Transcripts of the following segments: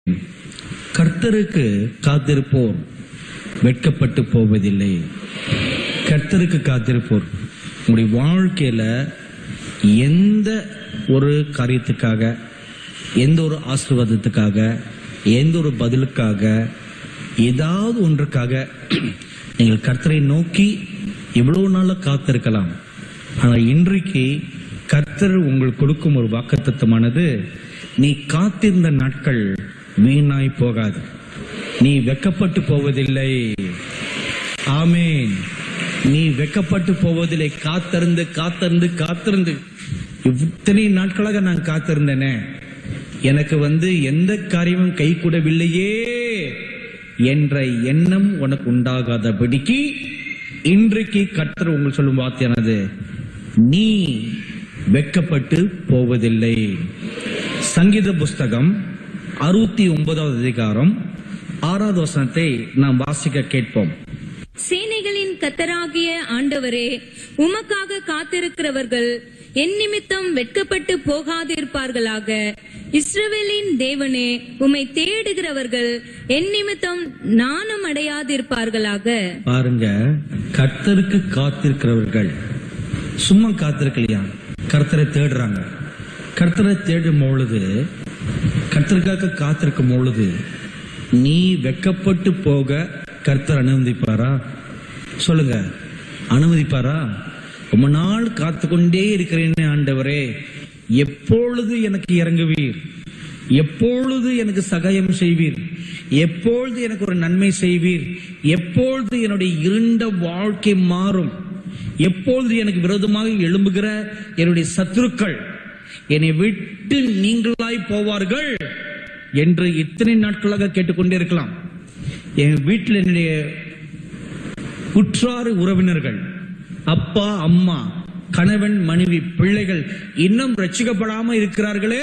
கர்த்தருக்கு காத்திருப்போர் வெட்கப்பட்டு போவதில்லை கர்த்தருக்கு காத்திருப்போர் உங்களுடைய வாழ்க்கையில எந்த ஒரு காரியத்துக்காக எந்த ஒரு ஆசீர்வாதத்துக்காக எந்த ஒரு பதிலுக்காக ஏதாவது ஒன்றுக்காக நீங்கள் கர்த்தரை நோக்கி இவ்வளவு நாள காத்திருக்கலாம் ஆனால் இன்றைக்கு கர்த்தர் உங்களுக்கு கொடுக்கும் ஒரு வாக்குத்தத்தமானது நீ காத்திருந்த நாட்கள் வீணாய் போகாது நீ வெக்கப்பட்டு போவதில்லை ஆமேன் நீ வெக்கப்பட்டு போவதில்லை காத்திருந்து காத்திருந்து காத்திருந்து இத்தனை நாட்களாக நான் காத்திருந்தேனே எனக்கு வந்து எந்த காரியமும் கை கூடவில்லையே என்ற எண்ணம் உனக்கு உண்டாகாதபடிக்கு இன்றைக்கு கர்த்தர் உங்கள் சொல்லும் வார்த்தையானது நீ வெக்கப்பட்டு போவதில்லை சங்கீத புஸ்தகம் அறுபத்தி ஒன்பதாவது அதிகாரம் ஆறாவது வசனத்தை நாம் வாசிக்க கேட்போம் சேனைகளின் கத்தராகிய ஆண்டவரே உமக்காக காத்திருக்கிறவர்கள் என் நிமித்தம் வெட்கப்பட்டு போகாதிருப்பார்களாக இஸ்ரவேலின் தேவனே உம்மை தேடுகிறவர்கள் என் நிமித்தம் நாணம் அடையாதிருப்பார்களாக பாருங்க கர்த்தருக்கு காத்திருக்கிறவர்கள் சும்மா காத்திருக்கலையா கர்த்தரை தேடுறாங்க கர்த்தரை தேடும் பொழுது கர்த்தருக்காக காத்திருக்கும் பொழுது நீ வெக்கப்பட்டு போக கர்த்தர் அனுமதிப்பாரா சொல்லுங்க அனுமதிப்பாரா ரொம்ப நாள் காத்து கொண்டே இருக்கிறேன்னு ஆண்டவரே எப்பொழுது எனக்கு இறங்குவீர் எப்பொழுது எனக்கு சகாயம் செய்வீர் எப்பொழுது எனக்கு ஒரு நன்மை செய்வீர் எப்பொழுது என்னுடைய இருண்ட வாழ்க்கை மாறும் எப்பொழுது எனக்கு விரோதமாக எழும்புகிற என்னுடைய சத்துருக்கள் என்னை விட்டு நீங்களாய் போவார்கள் என்று இத்தனை நாட்களாக கேட்டுக்கொண்டே இருக்கலாம் என் வீட்டில் என்னுடைய உற்றாறு உறவினர்கள் அப்பா அம்மா கணவன் மனைவி பிள்ளைகள் இன்னும் ரட்சிக்கப்படாம இருக்கிறார்களே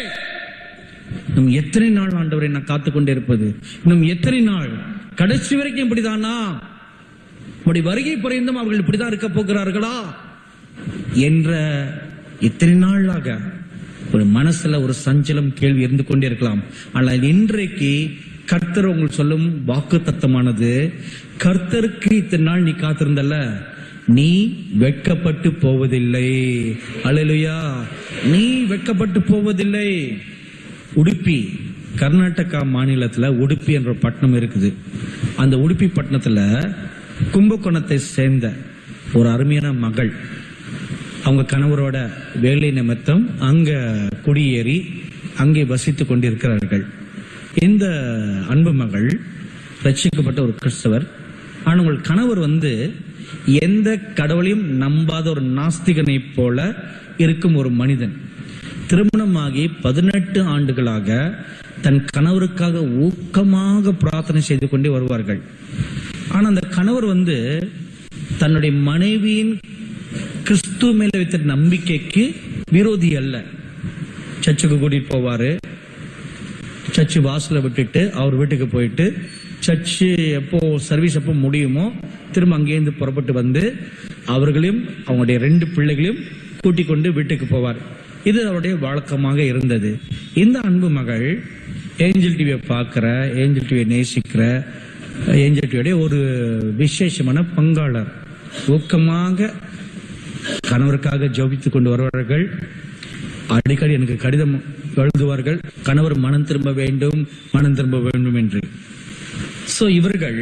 இன்னும் எத்தனை நாள் ஆண்டவரை நான் காத்துக்கொண்டே இருப்பது இன்னும் எத்தனை நாள் கடைசி வரைக்கும் இப்படிதானா உடைய வருகை பரிந்தும் அவர்கள் இப்படிதான் இருக்க போகிறார்களா என்ற இத்தனை நாளாக ஒரு மனசுல ஒரு சஞ்சலம் கேள்வி இருந்து கொண்டே இருக்கலாம் ஆனால் இன்றைக்கு கர்த்தர் உங்களுக்கு சொல்லும் வாக்கு தத்தமானது கர்த்தருக்கு இத்தனை நாள் நீ காத்திருந்தல்ல நீ வெட்கப்பட்டு போவதில்லை அல்லேலூயா நீ வெட்கப்பட்டு போவதில்லை உடுப்பி கர்நாடகா மாநிலத்துல உடுப்பி என்ற ஒரு பட்டணம் இருக்குது அந்த உடுப்பி பட்டணத்துல கும்பகோணத்தை சேர்ந்த ஒரு அருமையான மகள் அவங்க கணவரோட வேலை நிமித்தம் அங்க குடியேறி அங்கே வசித்துக் கொண்டிருக்கிறார்கள் இந்த அன்பு மகள் ரட்சிக்கப்பட்ட ஒரு கிறிஸ்தவர் ஆனால் உங்கள் கணவர் வந்து எந்த கடவுளையும் நம்பாத ஒரு நாஸ்திகனை போல இருக்கும் ஒரு மனிதன் திருமணமாகி பதினெட்டு ஆண்டுகளாக தன் கணவருக்காக ஊக்கமாக பிரார்த்தனை செய்து கொண்டே வருவார்கள் ஆனா அந்த கணவர் வந்து தன்னுடைய மனைவியின் கிறிஸ்துவ மேல வைத்த நம்பிக்கைக்கு விரோதி அல்ல சர்ச்சுக்கு கூட்டிட்டு போவாரு சர்ச்சு வாசல விட்டுட்டு அவர் வீட்டுக்கு போயிட்டு சர்ச்சு எப்போ சர்வீஸ் எப்போ முடியுமோ திரும்ப அங்கேருந்து புறப்பட்டு வந்து அவர்களையும் அவங்களுடைய ரெண்டு பிள்ளைகளையும் கூட்டிக் கொண்டு வீட்டுக்கு போவார் இது அவருடைய வழக்கமாக இருந்தது இந்த அன்பு மகள் ஏஞ்சல் டிவியை பார்க்கிற ஏஞ்சல் டிவியை நேசிக்கிற ஏஞ்சல் டிவியுடைய ஒரு விசேஷமான பங்காளர் ஊக்கமாக கணவருக்காக ஜெபித்துக் கொண்டு வருவார்கள் அடிக்கடி எனக்கு கடிதம் எழுதுவார்கள் கணவர் மனம் திரும்ப வேண்டும் மனம் திரும்ப வேண்டும் என்று சோ இவர்கள்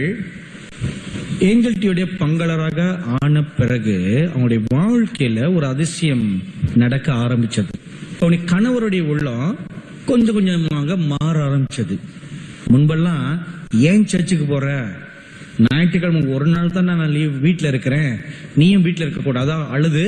ஏஞ்சல் டியுடைய பங்களராக ஆன பிறகு அவங்களுடைய வாழ்க்கையில ஒரு அதிசயம் நடக்க ஆரம்பிச்சது அவனுடைய கணவருடைய உள்ளம் கொஞ்சம் கொஞ்சமாக மாற ஆரம்பிச்சது முன்பெல்லாம் ஏன் சர்ச்சுக்கு போற ஞாயிற்றுக்கிழமை ஒரு நாள் தான் நான் லீவ் வீட்டுல இருக்கிறேன் நீயும் வீட்டுல இருக்க கூடாதா அழுது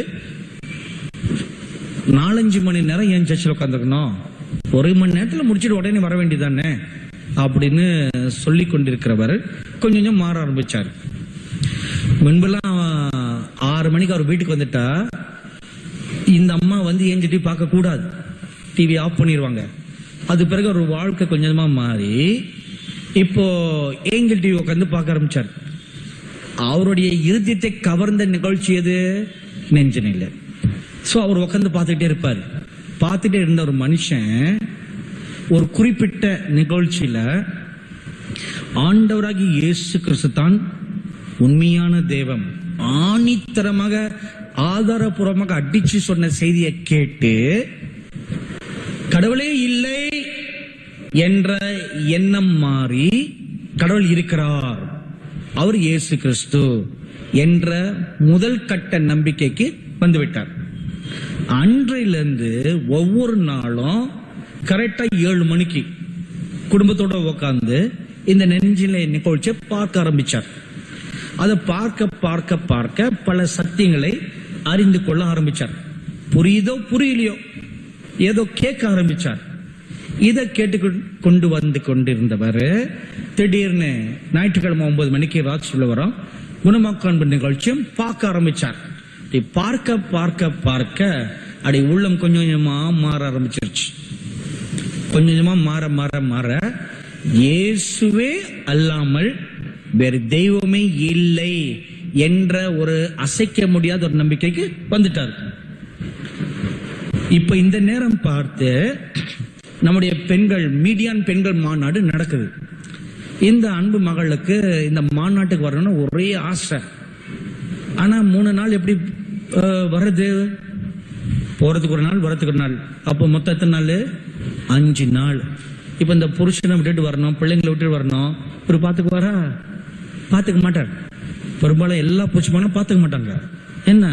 நாலஞ்சு மணி நேரம் ஏன் சர்ச்சில் உட்காந்துருக்கணும் ஒரு மணி நேரத்துல முடிச்சிட்டு உடனே வர வேண்டியதானே அப்படின்னு சொல்லி கொண்டிருக்கிறவர் கொஞ்சம் கொஞ்சம் மாற ஆரம்பிச்சார் முன்பெல்லாம் ஆறு மணிக்கு அவர் வீட்டுக்கு வந்துட்டா இந்த அம்மா வந்து ஏன் டிவி பார்க்க கூடாது டிவி ஆஃப் பண்ணிடுவாங்க அது பிறகு ஒரு வாழ்க்கை கொஞ்சமா மாறி இப்போ ஏஞ்சல் டிவி உட்காந்து பார்க்க ஆரம்பிச்சார் அவருடைய இருதயத்தை கவர்ந்த நிகழ்ச்சி எது நெஞ்சனில்லை சோ அவர் உட்காந்து பார்த்துக்கிட்டே இருப்பார் பார்த்துட்டே இருந்த ஒரு மனுஷன் ஒரு குறிப்பிட்ட நிகழ்ச்சியில ஆண்டவராகி இயேசு கிறிஸ்து தான் உண்மையான தேவம் ஆணித்தரமாக ஆதாரபூர்வமாக அடிச்சு சொன்ன செய்தியை கேட்டு கடவுளே இல்லை என்ற எண்ணம் மாறி கடவுள் இருக்கிறார் அவர் இயேசு கிறிஸ்து என்ற முதல் கட்ட நம்பிக்கைக்கு வந்துவிட்டார் அன்றையிலிருந்து ஒவ்வொரு நாளும் கரெக்டா ஏழு மணிக்கு குடும்பத்தோட உட்கார்ந்து இந்த நெஞ்சில நிகழ்ச்சியை பார்க்க ஆரம்பிச்சார் அதை பார்க்க பார்க்க பார்க்க பல சத்தியங்களை அறிந்து கொள்ள ஆரம்பிச்சார் புரியுதோ புரியலையோ ஏதோ கேட்க ஆரம்பிச்சார் இதை கேட்டு கொண்டு வந்து கொண்டிருந்தவர் திடீர்னு ஞாயிற்றுக்கிழமை ஒன்பது மணிக்கு ராஜ் சொல்ல வரோம் குணமாக்கான்பு நிகழ்ச்சியும் பார்க்க ஆரம்பிச்சார் இப்படி பார்க்க பார்க்க பார்க்க அப்படி உள்ளம் கொஞ்சம் கொஞ்சமா மாற ஆரம்பிச்சிருச்சு கொஞ்சம் கொஞ்சமா மாற மாற மாற இயேசுவே அல்லாமல் வேறு தெய்வமே இல்லை என்ற ஒரு அசைக்க முடியாத ஒரு நம்பிக்கைக்கு வந்துட்டார் இப்ப இந்த நேரம் பார்த்து நம்முடைய பெண்கள் மீடியான் பெண்கள் மாநாடு நடக்குது இந்த அன்பு மகளுக்கு இந்த மாநாட்டுக்கு வரணும்னு ஒரே ஆசை ஆனா மூணு நாள் எப்படி அஹ், வருது போறதுக்கு ஒரு நாள் வரதுக்கு ஒரு நாள் அப்போ மொத்தம் எத்தனை நாள் அஞ்சு நாள் இப்ப இந்த புருஷனை விட்டுட்டு வரணும் பிள்ளைங்களை விட்டுட்டு வரணும் ஒரு பாத்துக்கு வரா பாத்துக்க மாட்டார் பெரும்பாலும் எல்லா புருஷமானும் பாத்துக்க மாட்டாங்க என்ன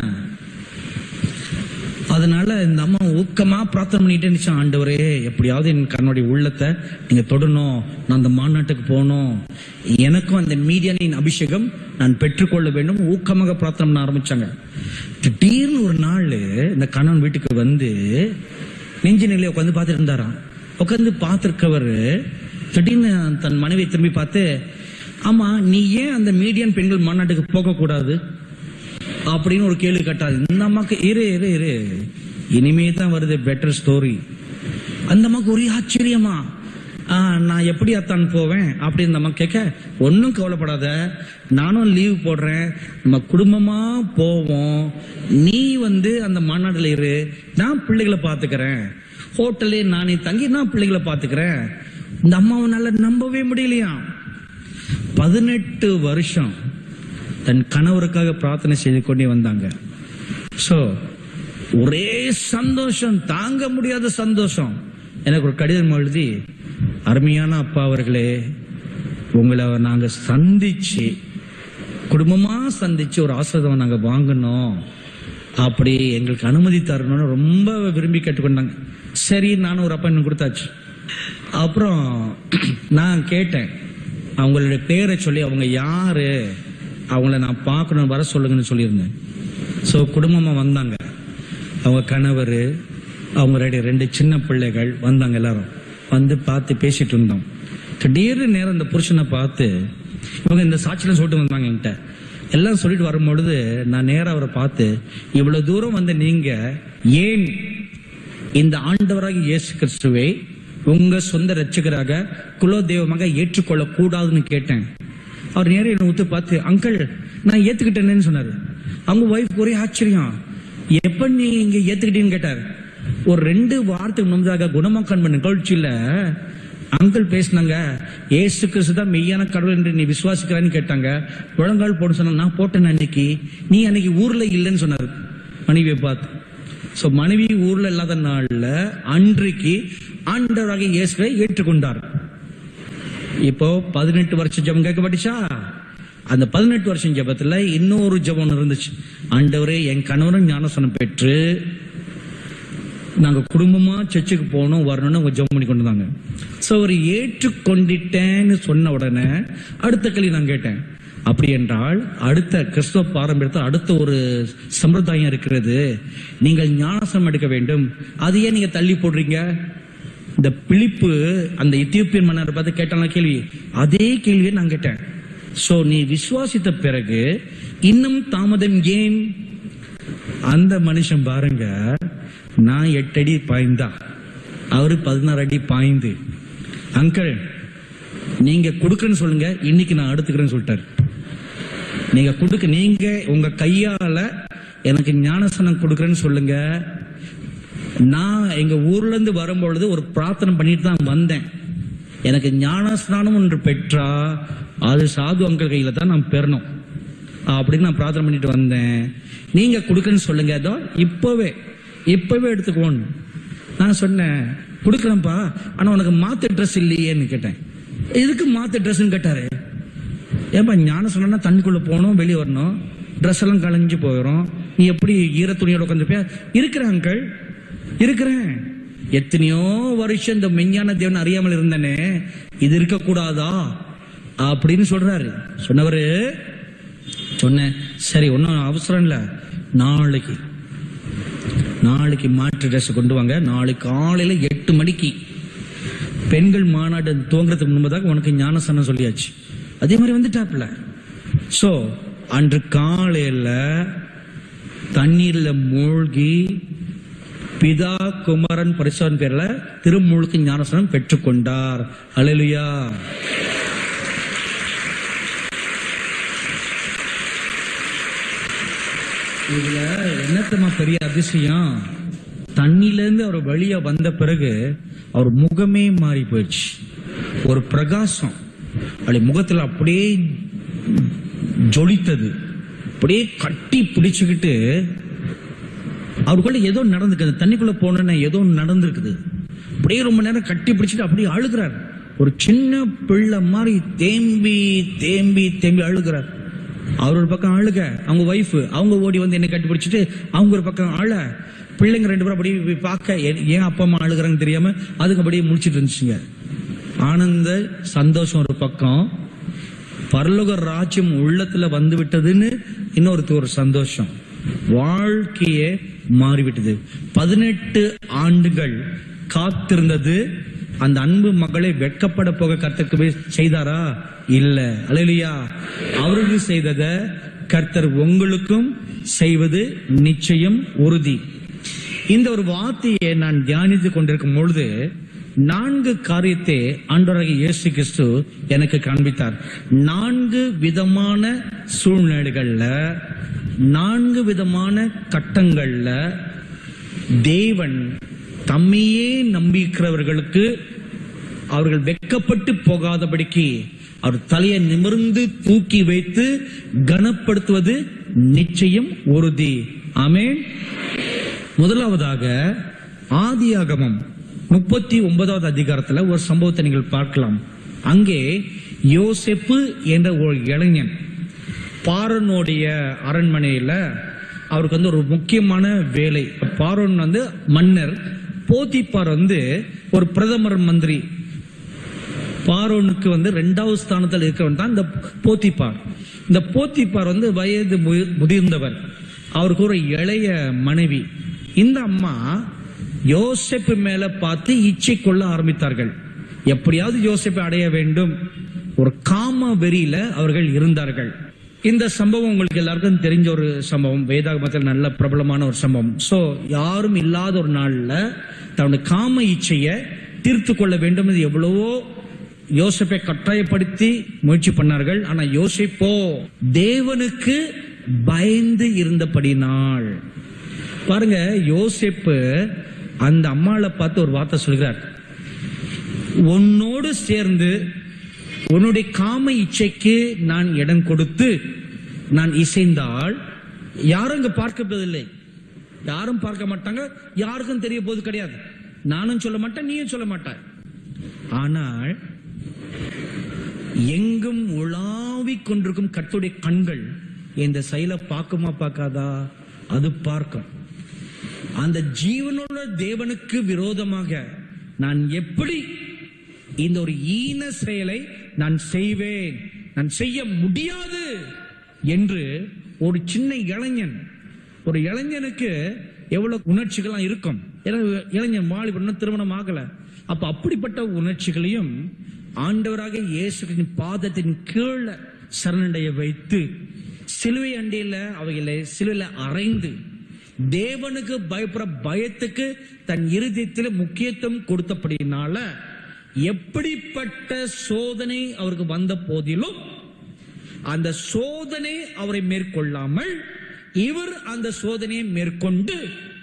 அதனால இந்த அம்மா ஊக்கமா பிரார்த்தனை பண்ணிட்டே இருந்துச்சு ஆண்டவரே எப்படியாவது என் கண்ணுடைய உள்ளத்தை நீங்க தொடணும் நான் அந்த மாநாட்டுக்கு போகணும் எனக்கும் அந்த மீடியானின் அபிஷேகம் நான் பெற்றுக்கொள்ள வேண்டும் ஊக்கமாக பிரார்த்தனை பண்ண ஆரம்பிச்சாங்க திடீர்னு ஒரு நாள் இந்த கணவன் வீட்டுக்கு வந்து நெஞ்சு நிலையை உட்காந்து பார்த்துட்டு இருந்தாராம் உட்காந்து பார்த்திருக்கவர் திடீர்னு தன் மனைவியை திரும்பி பார்த்து ஆமா நீ ஏன் அந்த மீடியன் பெண்கள் மாநாட்டுக்கு போக கூடாது அப்படின்னு ஒரு கேள்வி கேட்டாது இந்த அம்மாக்கு இரு இரு இரு இனிமே தான் வருது பெட்டர் ஸ்டோரி அந்த அம்மாக்கு ஒரே ஆச்சரியமா ஆ, நான் எப்படி அத்தான் போவேன் அப்படின்னு இந்த அம்மா கேட்க ஒன்றும் கவலைப்படாத நானும் லீவ் போடுறேன் நம்ம குடும்பமா போவோம் நீ வந்து அந்த மாநாடுல இரு நான் பிள்ளைகளை பாத்துக்கிறேன் ஹோட்டல்லே நானே தங்கி நான் பிள்ளைகளை பாத்துக்கிறேன் இந்த அம்மாவை நல்லா நம்பவே முடியலையா பதினெட்டு வருஷம் தன் கணவருக்காக பிரார்த்தனை செய்து கொண்டே வந்தாங்க சோ ஒரே சந்தோஷம் தாங்க முடியாத சந்தோஷம் எனக்கு ஒரு கடிதம் எழுதி அருமையான அப்பா அவர்களே உங்களை நாங்க சந்திச்சு குடும்பமா சந்திச்சு ஒரு ஆசிரதம் நாங்க வாங்கணும் அப்படி எங்களுக்கு அனுமதி தரணும்னு ரொம்ப விரும்பி கேட்டுக்கொண்டாங்க சரி நானும் ஒரு அப்பாயின்மெண்ட் கொடுத்தாச்சு அப்புறம் நான் கேட்டேன் அவங்களுடைய பேரை சொல்லி அவங்க யாரு அவங்கள நான் பார்க்கணும் வர சொல்லுங்கன்னு சொல்லியிருந்தேன் ஸோ குடும்பமா வந்தாங்க அவங்க கணவர் அவங்க ரெண்டு ரெண்டு சின்ன பிள்ளைகள் வந்தாங்க எல்லாரும் வந்து பார்த்து பேசிட்டு இருந்தோம் திடீர்னு நேரம் இந்த புருஷனை பார்த்து இவங்க இந்த சாட்சியில சொல்லிட்டு வந்தாங்க என்கிட்ட எல்லாம் சொல்லிட்டு வரும்பொழுது நான் நேரா அவரை பார்த்து இவ்வளவு தூரம் வந்து நீங்க ஏன் இந்த ஆண்டவராக இயேசு கிறிஸ்துவை உங்க சொந்த ரட்சகராக குலதெய்வமாக ஏற்றுக்கொள்ள கூடாதுன்னு கேட்டேன் அவர் நேரே என்னை ஊத்து பார்த்து அங்கிள் நான் ஏத்துக்கிட்டேன்னு சொன்னாரு அவங்க ஒய்ஃப் ஒரே ஆச்சரியம் எப்ப நீ இங்க ஏத்துக்கிட்டீன்னு கேட்டார் ஒரு ரெண்டு வாரத்துக்கு முன்னதாக குணமாக்கண்ப நிகழ்ச்சியில அங்கிள் பேசினாங்க ஏசு கிறிஸ்து தான் மெய்யான கடவுள் என்று நீ விசுவாசிக்கிறான்னு கேட்டாங்க முழங்கால் போட்டு சொன்னா நான் போட்டேன் அன்னைக்கு நீ அன்னைக்கு ஊர்ல இல்லைன்னு சொன்னாரு மனைவியை பார்த்து சோ மனைவி ஊர்ல இல்லாத நாள்ல அன்றைக்கு ஆண்டவராக இயேசுவை ஏற்றுக்கொண்டார் இப்போ பதினெட்டு வருஷம் ஜெபம் கேட்கப்பட்டுச்சா அந்த பதினெட்டு வருஷம் ஜெபத்துல இன்னொரு ஜெபம் இருந்துச்சு ஆண்டவரே என் கணவரும் ஞானசனம் பெற்று நாங்க குடும்பமா சர்ச்சுக்கு போகணும் வரணும்னு அவங்க ஜெபம் பண்ணி கொண்டு வந்தாங்க சோ அவர் ஏற்றுக்கொண்டிட்டேன்னு சொன்ன உடனே அடுத்த கேள்வி நான் கேட்டேன் அப்படி என்றால் அடுத்த கிறிஸ்தவ பாரம்பரியத்தில் அடுத்த ஒரு சம்பிரதாயம் இருக்கிறது நீங்கள் ஞானசனம் எடுக்க வேண்டும் அதையே நீங்க தள்ளி போடுறீங்க இந்த பிலிப்பு அந்த எத்தியோப்பியன் மன்னர் பார்த்து கேட்டான கேள்வி அதே கேள்வியை நான் கேட்டேன் சோ நீ விசுவாசித்த பிறகு இன்னும் தாமதம் ஏன் அந்த மனுஷன் பாருங்க நான் எட்டு அடி பாய்ந்தா அவரு பதினாறு அடி பாய்ந்து அங்கிள் நீங்க கொடுக்கறேன்னு சொல்லுங்க இன்னைக்கு நான் எடுத்துக்கிறேன்னு சொல்லிட்டாரு நீங்க கொடுக்க நீங்க உங்க கையால எனக்கு ஞானசனம் கொடுக்கறேன்னு சொல்லுங்க நான் எங்க ஊர்ல இருந்து வரும்பொழுது ஒரு பிரார்த்தனை பண்ணிட்டு தான் வந்தேன் எனக்கு ஞானஸ்நானம் ஒன்று பெற்றா அது சாது அங்கிள் கையில தான் நான் பெறணும் அப்படின்னு நான் பிரார்த்தனை பண்ணிட்டு வந்தேன் நீங்க கொடுக்கன்னு சொல்லுங்க அதோ இப்பவே இப்பவே எடுத்துக்கோன்னு நான் சொன்னேன் கொடுக்குறேன்ப்பா ஆனா உனக்கு மாத்து ட்ரெஸ் இல்லையேன்னு கேட்டேன் எதுக்கு மாத்து ட்ரெஸ்ன்னு கேட்டாரு ஏன்பா ஞானம் சொன்னா தண்ணிக்குள்ள போகணும் வெளியே வரணும் ட்ரெஸ் எல்லாம் கலைஞ்சு போயிடும் நீ எப்படி ஈர துணியோட உட்காந்துருப்பியா இருக்கிறேன் அங்கிள் இருக்கிறேன் எத்தனையோ வருஷம் இந்த மெஞ்ஞான தேவன் அறியாமல் இருந்தனே இது இருக்கக்கூடாதா அப்படின்னு சொல்றாரு சொன்னவரு சொன்னேன் சரி ஒன்றும் அவசரம் இல்லை நாளைக்கு நாளைக்கு மாற்று ட்ரெஸ் கொண்டு வாங்க நாளைக்கு காலையில எட்டு மணிக்கு பெண்கள் மாநாடு துவங்குறதுக்கு முன்பதாக உனக்கு ஞானசனம் சொல்லியாச்சு அதே மாதிரி வந்துட்டாப்ல சோ அன்று காலையில தண்ணீர்ல மூழ்கி பிதா குமரன் பரிசுவன் பேர்ல திருமுழுக்கு ஞானசனம் பெற்றுக்கொண்டார் அலையிலுயா இதுல என்னத்தமா பெரிய அதிசயம் தண்ணில இருந்து அவர் வெளியே வந்த பிறகு அவர் முகமே மாறி போயிடுச்சு ஒரு பிரகாசம் அப்படி முகத்துல அப்படியே ஜொலித்தது அப்படியே கட்டி பிடிச்சுக்கிட்டு அவருக்குள்ள ஏதோ நடந்துக்குது தண்ணிக்குள்ள போனோன்னு ஏதோ ஒண்ணு நடந்திருக்குது அப்படியே ரொம்ப நேரம் கட்டி பிடிச்சிட்டு அப்படியே அழுகிறார் ஒரு சின்ன பிள்ளை மாதிரி தேம்பி தேம்பி தேம்பி அழுகிறார் அவர் ஒரு பக்கம் அழுக அவங்க ஒய்ஃப் அவங்க ஓடி வந்து என்னை கட்டி பிடிச்சிட்டு அவங்க ஒரு பக்கம் அழ பிள்ளைங்க ரெண்டு பேரும் அப்படியே போய் பார்க்க ஏன் ஏன் அப்பா அம்மா அழுகுறாங்கன்னு தெரியாம அதுக்கு அப்படியே முடிச்சிட்டு இருந்துச்சுங்க ஆனந்த சந்தோஷம் ஒரு பக்கம் பரலோக ராஜ்யம் உள்ளத்துல வந்து விட்டதுன்னு இன்னொருத்து ஒரு சந்தோஷம் வாழ்க்கையே மாறிவிட்டது பதினெட்டு ஆண்டுகள் காத்திருந்தது அந்த அன்பு மகளை வெட்கப்பட போக கர்த்தருக்கு போய் செய்தாரா இல்ல அலையிலியா அவருக்கு செய்தத கர்த்தர் உங்களுக்கும் செய்வது நிச்சயம் உறுதி இந்த ஒரு வார்த்தையை நான் தியானித்துக் கொண்டிருக்கும் பொழுது நான்கு காரியத்தை ஆண்டவராகிய இயேசு கிறிஸ்து எனக்கு காண்பித்தார் நான்கு விதமான சூழ்நிலைகள்ல நான்கு விதமான கட்டங்கள்ல தேவன் தம்மையே நம்பிக்கிறவர்களுக்கு அவர்கள் வெட்கப்பட்டு போகாதபடிக்கு அவர் தலையை நிமிர்ந்து தூக்கி வைத்து கனப்படுத்துவது நிச்சயம் உறுதி ஆமென் முதலாவதாக ஆதியாகமம் முப்பத்தி ஒன்பதாவது அதிகாரத்துல ஒரு சம்பவத்தை நீங்கள் பார்க்கலாம் அங்கே யோசெப்பு என்ற ஒரு இளைஞன் பாரனுடைய அரண்மனையில அவருக்கு வந்து ஒரு முக்கியமான வேலை பாரோன் வந்து மன்னர் போத்திப்பார் வந்து ஒரு பிரதமர் மந்திரி பாரோனுக்கு வந்து ரெண்டாவது ஸ்தானத்தில் இருக்கவன் தான் இந்த போத்திப்பார் இந்த போத்திப்பார் வந்து வயது மு- முதிர்ந்தவர் அவருக்கு ஒரு இளைய மனைவி இந்த அம்மா யோசேப்பு மேல பார்த்து இச்சை கொள்ள ஆரம்பித்தார்கள் எப்படியாவது யோசேப்பை அடைய வேண்டும் ஒரு காம வெறியில அவர்கள் இருந்தார்கள் இந்த சம்பவம் உங்களுக்கு எல்லாருக்கும் தெரிஞ்ச ஒரு சம்பவம் வேதாகமத்தில் நல்ல பிரபலமான ஒரு சம்பவம் சோ யாரும் இல்லாத ஒரு நாள்ல தன்னுடைய காம இச்சையை தீர்த்து கொள்ள வேண்டும் என்று எவ்வளவோ யோசேப்பை கட்டாயப்படுத்தி முயற்சி பண்ணார்கள் ஆனா யோசிப்போ தேவனுக்கு பயந்து இருந்தபடினாள் பாருங்க யோசேப்பு அந்த அம்மாளை பார்த்து ஒரு வார்த்தை சொல்கிறார் உன்னோடு சேர்ந்து உன்னுடைய காம இச்சைக்கு நான் இடம் கொடுத்து நான் இசைந்தால் யாரும் இங்க பார்க்கப்பதில்லை யாரும் பார்க்க மாட்டாங்க யாருக்கும் தெரிய போது கிடையாது நானும் சொல்ல மாட்டேன் நீயும் சொல்ல மாட்டாய் ஆனால் எங்கும் உலாவிக் கொண்டிருக்கும் கர்த்தருடைய கண்கள் இந்த செயலை பார்க்குமா பார்க்காதா அது பார்க்கும் அந்த ஜீவனுள்ள தேவனுக்கு விரோதமாக நான் எப்படி இந்த ஒரு ஈன செயலை நான் செய்வேன் நான் செய்ய முடியாது என்று ஒரு சின்ன இளைஞன் ஒரு இளைஞனுக்கு எவ்வளவு உணர்ச்சிகள்லாம் இருக்கும் ஏன்னா இளைஞன் வாலிபன் திருமணம் ஆகல அப்ப அப்படிப்பட்ட உணர்ச்சிகளையும் ஆண்டவராக இயேசுவின் பாதத்தின் கீழே சரணடைய வைத்து சிலுவை அண்டையில அவைகளை சிலுவையில அறைந்து தேவனுக்கு பயப்படுற பயத்துக்கு தன் இருதயத்தில் முக்கியத்துவம் கொடுத்தபடினால எப்படிப்பட்ட சோதனை அவருக்கு வந்த போதிலும் அந்த சோதனை அவரை மேற்கொள்ளாமல் இவர் அந்த சோதனையை மேற்கொண்டு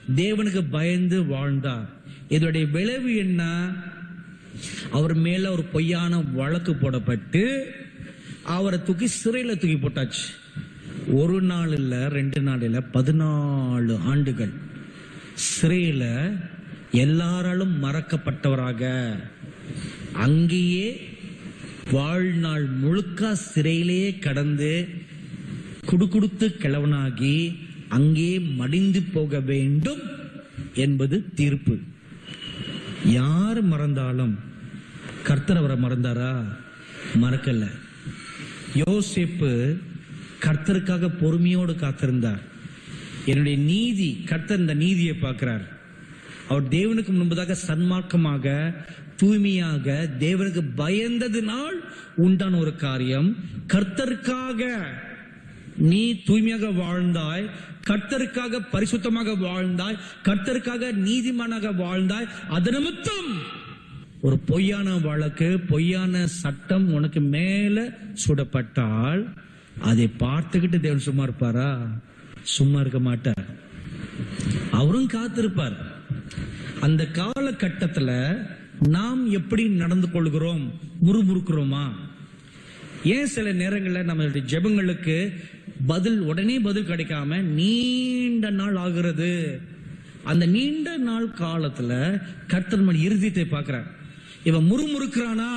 தேவனுக்கு பயந்து வாழ்ந்தார் இதோடைய விளைவு என்ன அவர் மேல ஒரு பொய்யான வழக்கு போடப்பட்டு அவரை தூக்கி சிறையில தூக்கி போட்டாச்சு ஒரு நாள் இல்ல ரெண்டு நாள் இல்ல பதினாலு ஆண்டுகள் சிறையில எல்லாராலும் மறக்கப்பட்டவராக அங்கேயே வாழ்நாள் முழுக்க சிறையிலேயே கடந்து குடுகுடுத்து கிழவனாகி அங்கே மடிந்து போக வேண்டும் என்பது தீர்ப்பு யார் மறந்தாலும் கர்த்தர் அவரை மறந்தாரா மறக்கல யோசேப்பு கர்த்தருக்காக பொறுமையோடு காத்திருந்தார் என்னுடைய நீதி கர்த்தர் இந்த நீதியை பார்க்கிறார் அவர் தேவனுக்கு முன்பதாக சன்மார்க்கமாக தூய்மையாக தேவனுக்கு பயந்ததினால் உண்டான ஒரு காரியம் கர்த்தருக்காக நீ தூய்மையாக வாழ்ந்தாய் கர்த்தருக்காக பரிசுத்தமாக வாழ்ந்தாய் கர்த்தருக்காக நீதிமானாக வாழ்ந்தாய் அது நிமித்தம் ஒரு பொய்யான வழக்கு பொய்யான சட்டம் உனக்கு மேல சுடப்பட்டால் அதை பார்த்துக்கிட்டு தேவன் சும்மா இருப்பாரா சும்மா இருக்க மாட்டார் அவரும் காத்திருப்பார் அந்த காலகட்டத்துல நாம் எப்படி நடந்து கொள்கிறோம் முறுமுறுக்கிறோமா ஏன் சில நேரங்களில் நம்மளுடைய ஜெபங்களுக்கு பதில் உடனே பதில் கிடைக்காம நீண்ட நாள் ஆகிறது அந்த நீண்ட நாள் காலத்துல கர்த்தர் நம்ம இருதயத்தை பார்க்கிறார் இவன் முறுமுறுக்கிறானா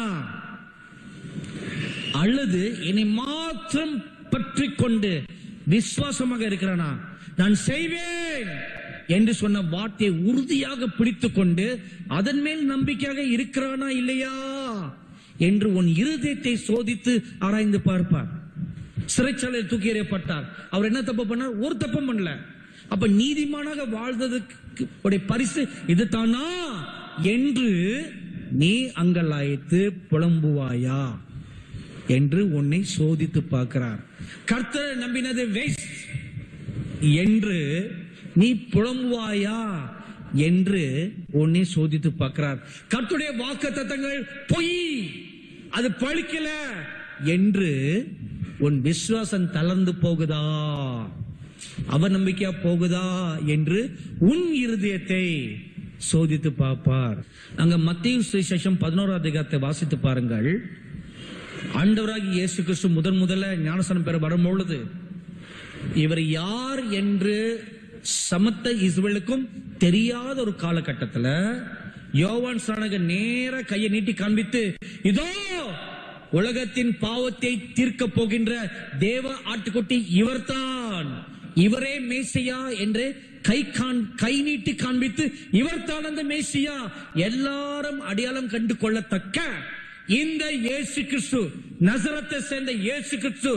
அல்லது என்னை மாத்திரம் பற்றி கொண்டு விசுவாசமாக இருக்கிறானா நான் செய்வேன் என்று சொன்ன வார்த்தையை உறுதியாக பிடித்துக் கொண்டு அதன் மேல் நம்பிக்கையாக இருக்கிறானா இல்லையா என்று உன் இருதயத்தை சோதித்து ஆராய்ந்து பார்ப்பார் சிறைச்சாலையில் தூக்கி எறியப்பட்டார் அவர் என்ன தப்பு பண்ணார் ஒரு தப்பும் பண்ணல அப்ப நீதிமானாக வாழ்ந்ததுக்கு உடைய பரிசு இதுதானா என்று நீ அங்கலாய்த்து புலம்புவாயா என்று உன்னை சோதித்து பார்க்கிறார் கர்த்தரை நம்பினது வேஸ்ட் என்று நீ புலம்புவாயா என்று உன்னை சோதித்து பார்க்கிறார் கர்த்தருடைய வாக்கு தத்தங்கள் பொய் அது பழிக்கல என்று உன் விசுவாசம் தளர்ந்து போகுதா அவநம்பிக்கையா போகுதா என்று உன் இருதயத்தை சோதித்து பார்ப்பார் அங்க மத்திய சுவிசேஷம் பதினோராம் அதிகாரத்தை வாசித்து பாருங்கள் ஆண்டவராகி இயேசு கிறிஸ்து முதன் முதல்ல ஞானசனம் பெற வரும்பொழுது இவர் யார் என்று சமத்த இஸ்ரவேலுக்கும் தெரியாத ஒரு காலகட்டத்துல யோவான் சாணக நேர கையை நீட்டி காண்பித்து இதோ உலகத்தின் பாவத்தை தீர்க்க போகின்ற தேவ ஆட்டுக்குட்டி இவர்தான் இவரே மேசியா என்று கை காண் கை நீட்டி காண்பித்து இவர்தான் அந்த மேசியா எல்லாரும் அடையாளம் கண்டு கொள்ளத்தக்க இந்த இயேசு கிறிஸ்து நசரத்தை சேர்ந்த இயேசு கிறிஸ்து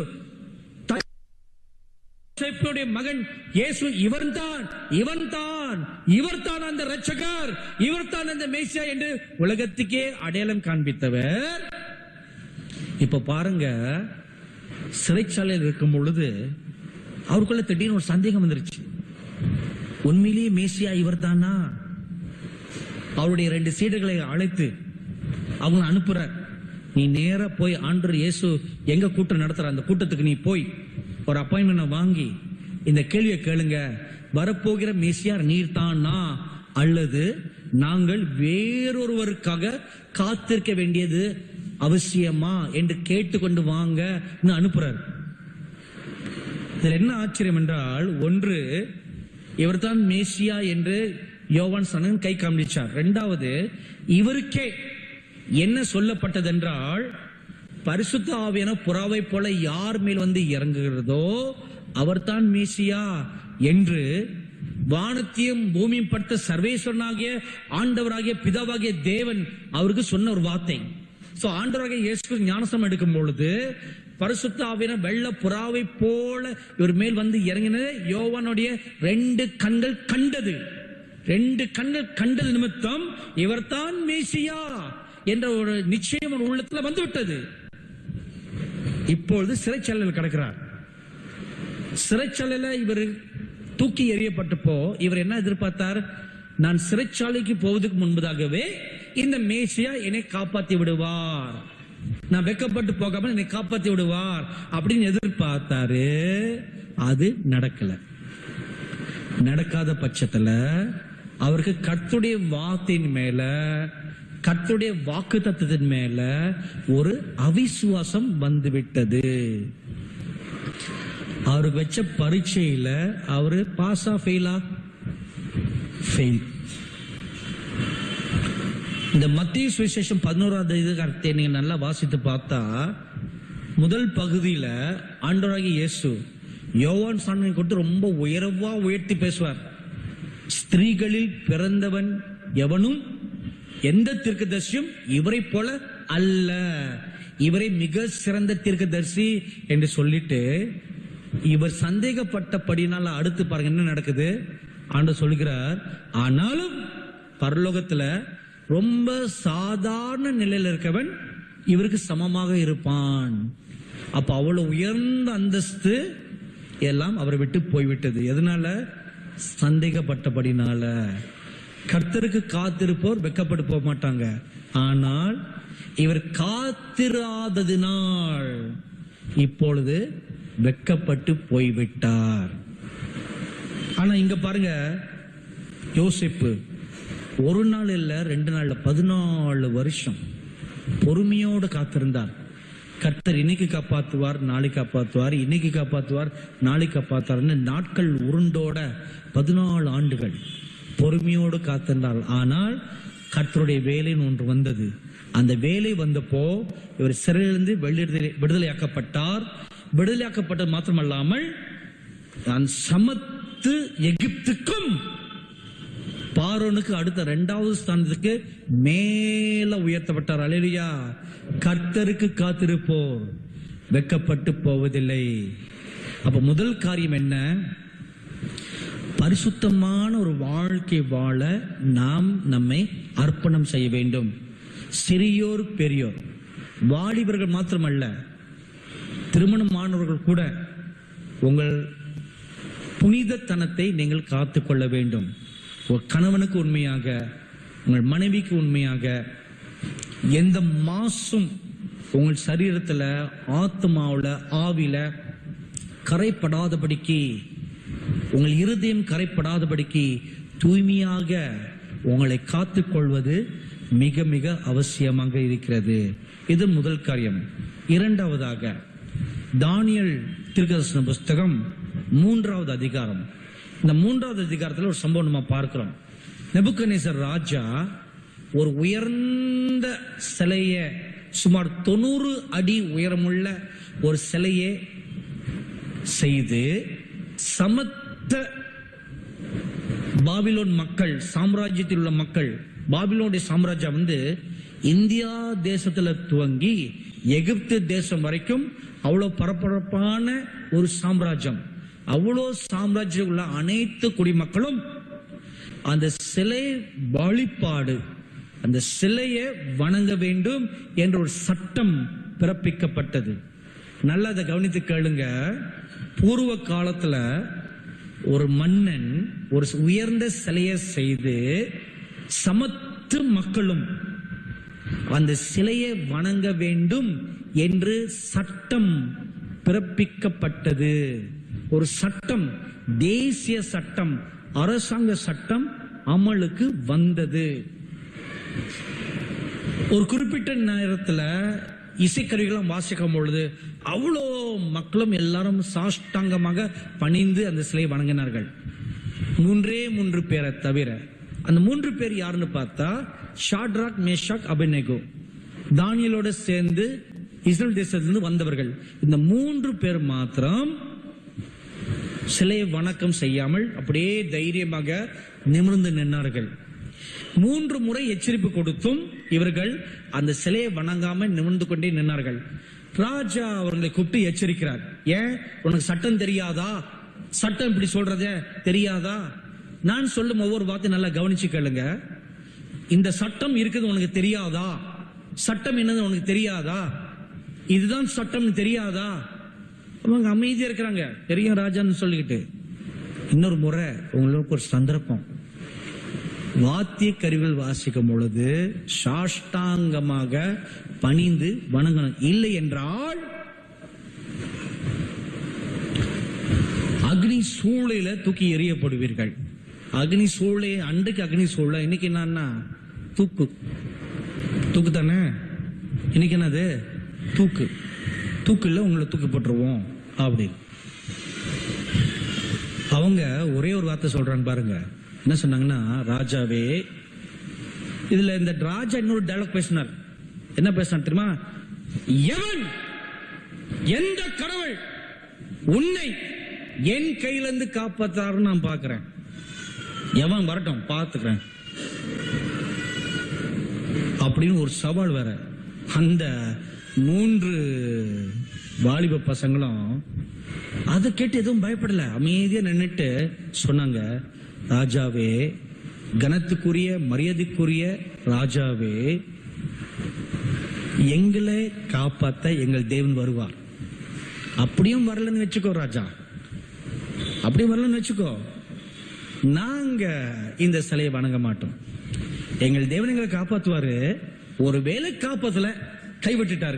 யோசேப்புடைய மகன் இயேசு இவன்தான் இவன்தான் இவர்தான் அந்த ரட்சகர் இவர்தான் அந்த மேசியா என்று உலகத்துக்கே அடையாளம் காண்பித்தவர் இப்ப பாருங்க சிறைச்சாலையில் இருக்கும் பொழுது அவருக்குள்ள திடீர்னு ஒரு சந்தேகம் வந்துருச்சு உண்மையிலேயே மேசியா இவர்தானா அவருடைய ரெண்டு சீடர்களை அழைத்து அவங்க அனுப்புறார் நீ நேரா போய் ஆண்டர் இயேசு எங்க கூட்டம் நடத்துற அந்த கூட்டத்துக்கு நீ போய் ஒரு அப்பாயின்மெண்ட் வாங்கி இந்த கேள்வியை கேளுங்க வரப்போகிற மேசியார் நீர் தானா அல்லது நாங்கள் வேறொருவருக்காக காத்திருக்க வேண்டியது அவசியமா என்று கேட்டுக்கொண்டு வாங்க அனுப்புறார் இதில் என்ன ஆச்சரியம் என்றால் ஒன்று இவர்தான் மேசியா என்று யோவான் சனன் கை காண்பிச்சார் இரண்டாவது இவருக்கே என்ன சொல்லப்பட்டதென்றால் பரிசுத்த ஆவியான புறாவை போல யார் மேல் வந்து இறங்குகிறதோ அவர்தான் மேசியா என்று வானத்தையும் பூமியும் படுத்த சர்வேஸ்வரனாகிய ஆண்டவராகிய பிதாவாகிய தேவன் அவருக்கு சொன்ன ஒரு வார்த்தை சோ ஆண்டவராகிய இயேசு ஞானசம் எடுக்கும் பொழுது பரிசுத்த ஆவியான வெள்ள புறாவை போல இவர் மேல் வந்து இறங்கினது யோவானுடைய ரெண்டு கண்கள் கண்டது ரெண்டு கண்கள் கண்டது நிமித்தம் இவர்தான் மேசியா என்ற ஒரு நிச்சயம் ஒரு உள்ளத்துல வந்து விட்டது இப்பொழுது சிறைச்சாலையில் கிடக்கிறார் சிறைச்சாலையில இவர் தூக்கி எறியப்பட்டப்போ இவர் என்ன எதிர்பார்த்தார் நான் சிறைச்சாலைக்கு போவதற்கு முன்பதாகவே இந்த மேசியா என்னை காப்பாத்தி விடுவார் நான் வெக்கப்பட்டு போகாம என்னை காப்பாத்தி விடுவார் அப்படின்னு எதிர்பார்த்தாரு அது நடக்கல நடக்காத பட்சத்துல அவருக்கு கர்த்துடைய வார்த்தையின் மேல கர்த்துடைய வாக்கு தத்துவத்தின் மேல ஒரு அவிசுவாசம் வந்துவிட்டது அவருக்கு வச்ச பரீட்சையில அவரு பாஸா ஃபெயிலா ஃபெயில் இந்த மத்திய சுவிசேஷம் பதினோராவது அதிகாரத்தை நீங்க நல்லா வாசித்து பார்த்தா முதல் பகுதியில ஆண்டவராகிய இயேசு யோவான் சாணனை கொண்டு ரொம்ப உயர்வா உயர்த்தி பேசுவார் ஸ்திரீகளில் பிறந்தவன் எவனும் எந்த தீர்க்கதரிசியும் இவரை போல அல்ல இவரை மிக சிறந்த தீர்க்கதரிசி என்று சொல்லிட்டு இவர் சந்தேகப்பட்டபடினால அடுத்து பாருங்க என்ன நடக்குது ஆண்டு சொல்கிறார் ஆனாலும் பரலோகத்துல ரொம்ப சாதாரண நிலையில இருக்கவன் இவருக்கு சமமாக இருப்பான் அப்ப அவ்வளவு உயர்ந்த அந்தஸ்து எல்லாம் அவரை விட்டு போய்விட்டது எதனால சந்தேகப்பட்டபடினால கர்த்தருக்கு காத்திருப்போர் வெக்கப்பட்டு போக மாட்டாங்க ஆனால் இவர் காத்திராததினால் இப்பொழுது வெக்கப்பட்டு போய்விட்டார் ஆனா இங்க பாருங்க யோசிப்பு ஒரு நாள் இல்ல ரெண்டு நாள்ல பதினாலு வருஷம் பொறுமையோடு காத்திருந்தார் கர்த்தர் இன்னைக்கு காப்பாத்துவார் நாளைக்கு காப்பாத்துவார் இன்னைக்கு காப்பாத்துவார் நாளைக்கு காப்பாத்துவார்னு நாட்கள் உருண்டோட பதினாலு ஆண்டுகள் பொறுமையோடு காத்திருந்தார் ஆனால் கர்த்தருடைய வேலைன்னு ஒன்று வந்தது அந்த வேலை வந்தப்போ இவர் சிறையிலிருந்து விடுதலை விடுதலையாக்கப்பட்டார் விடுதலையாக்கப்பட்டது மாத்திரமல்லாமல் நான் சமத்து எகிப்துக்கும் பார்வோனுக்கு அடுத்த இரண்டாவது ஸ்தானத்துக்கு மேல உயர்த்தப்பட்டார் அலையா கர்த்தருக்கு காத்திருப்போர் வெக்கப்பட்டு போவதில்லை அப்ப முதல் காரியம் என்ன பரிசுத்தமான ஒரு வாழ்க்கை வாழ நாம் நம்மை அர்ப்பணம் செய்ய வேண்டும் சிறியோர் பெரியோர் வாலிபர்கள் மாத்திரமல்ல திருமணமானவர்கள் கூட உங்கள் புனிதத்தனத்தை நீங்கள் காத்துக்கொள்ள வேண்டும் ஒரு கணவனுக்கு உண்மையாக உங்கள் மனைவிக்கு உண்மையாக எந்த மாசும் உங்கள் சரீரத்துல ஆத்மாவுல ஆவில கரைப்படாதபடிக்கு உங்கள் இருதயம் கரைப்படாதபடிக்கு தூய்மையாக உங்களை காத்துக்கொள்வது மிக மிக அவசியமாக இருக்கிறது இது முதல் காரியம் இரண்டாவதாக தானியல் திருக்கதர்சன புஸ்தகம் மூன்றாவது அதிகாரம் இந்த மூன்றாவது அதிகாரத்தில் ஒரு சம்பவம் நம்ம பார்க்கிறோம் நெபுக்கனேசர் ராஜா ஒரு உயர்ந்த சிலைய சுமார் தொண்ணூறு அடி உயரமுள்ள ஒரு சிலையை செய்து சமத்த பாபிலோன் மக்கள் சாம்ராஜ்யத்தில் உள்ள மக்கள் பாபிலோனுடைய சாம்ராஜ்யம் வந்து இந்தியா தேசத்துல துவங்கி எகிப்து தேசம் வரைக்கும் அவ்வளவு பரபரப்பான ஒரு சாம்ராஜ்யம் அவ்வளோ சாம்ராஜ்யம் உள்ள அனைத்து குடிமக்களும் அந்த சிலை வழிபாடு அந்த சிலையை வணங்க வேண்டும் என்ற ஒரு சட்டம் பிறப்பிக்கப்பட்டது நல்லா அதை கவனித்து கேளுங்க பூர்வ காலத்துல ஒரு மன்னன் ஒரு உயர்ந்த சிலையை செய்து சமத்து மக்களும் அந்த சிலையை வணங்க வேண்டும் என்று சட்டம் பிறப்பிக்கப்பட்டது ஒரு சட்டம் தேசிய சட்டம் அரசாங்க சட்டம் அமலுக்கு வந்தது ஒரு குறிப்பிட்ட நேரத்துல இசைக்கருவிகளும் வாசிக்கும் பொழுது அவ்வளோ மக்களும் எல்லாரும் சாஷ்டாங்கமாக பணிந்து அந்த சிலையை வணங்கினார்கள் மூன்றே மூன்று பேரை தவிர அந்த மூன்று பேர் யாருன்னு பார்த்தா ஷாட்ராக் மேஷாக் அபிநேகோ தானியலோட சேர்ந்து இஸ்ரேல் தேசத்திலிருந்து வந்தவர்கள் இந்த மூன்று பேர் மாத்திரம் சிலையை வணக்கம் செய்யாமல் அப்படியே தைரியமாக நிமிர்ந்து நின்றார்கள் மூன்று முறை எச்சரிப்பு கொடுத்தும் இவர்கள் அந்த சிலையை வணங்காம நிமிர்ந்து கொண்டே நின்றார்கள் ராஜா அவர்களை கூப்பிட்டு எச்சரிக்கிறார் ஏன் உனக்கு சட்டம் தெரியாதா சட்டம் இப்படி சொல்றத தெரியாதா நான் சொல்லும் ஒவ்வொரு வார்த்தை நல்லா கவனிச்சு கேளுங்க இந்த சட்டம் இருக்குது உனக்கு தெரியாதா சட்டம் என்னது உனக்கு தெரியாதா இதுதான் சட்டம்னு தெரியாதா அவங்க அமைதியா இருக்கிறாங்க தெரியும் ராஜான்னு சொல்லிக்கிட்டு இன்னொரு முறை உங்களுக்கு ஒரு சந்தர்ப்பம் வாத்திய கருவிகள் வாசிக்கும் பொழுது சாஷ்டாங்கமாக பணிந்து வணங்கணும் இல்லை என்றால் அக்னி சூளையில தூக்கி எறியப்படுவீர்கள் அக்னி சூளை அன்றைக்கு அக்னி சூளை இன்னைக்கு என்னன்னா தூக்கு தூக்கு தானே இன்னைக்கு என்னது தூக்கு தூக்குல உங்களை தூக்கி போட்டுருவோம் அப்படி அவங்க ஒரே ஒரு வார்த்தை சொல்றாங்க பாருங்க என்ன சொன்னாங்கன்னா ராஜாவே இதுல இந்த ராஜா இன்னொரு டயலாக் பேசினார் என்ன பேசினார் தெரியுமா எவன் எந்த கடவுள் உன்னை என் கையில இருந்து காப்பாத்தாருன்னு நான் பாக்குறேன் எவன் வரட்டும் பார்த்துக்கிறேன் அப்படின்னு ஒரு சவால் வேற அந்த மூன்று வாலிப பசங்களும் அதை கேட்டு எதுவும் பயப்படல அமைதியா நின்னுட்டு சொன்னாங்க ராஜாவே கனத்துக்குரிய மரியாதைக்குரிய ராஜாவே எங்களை காப்பாத்த எங்கள் தேவன் வருவார் அப்படியும் வரலன்னு வச்சுக்கோ ராஜா அப்படியும் வரலன்னு வச்சுக்கோ நாங்க இந்த சிலையை வணங்க மாட்டோம் எங்கள் தேவன் எங்களை காப்பாத்துவாரு ஒருவேளை காப்பாத்தல கைவிட்டுட்டாரு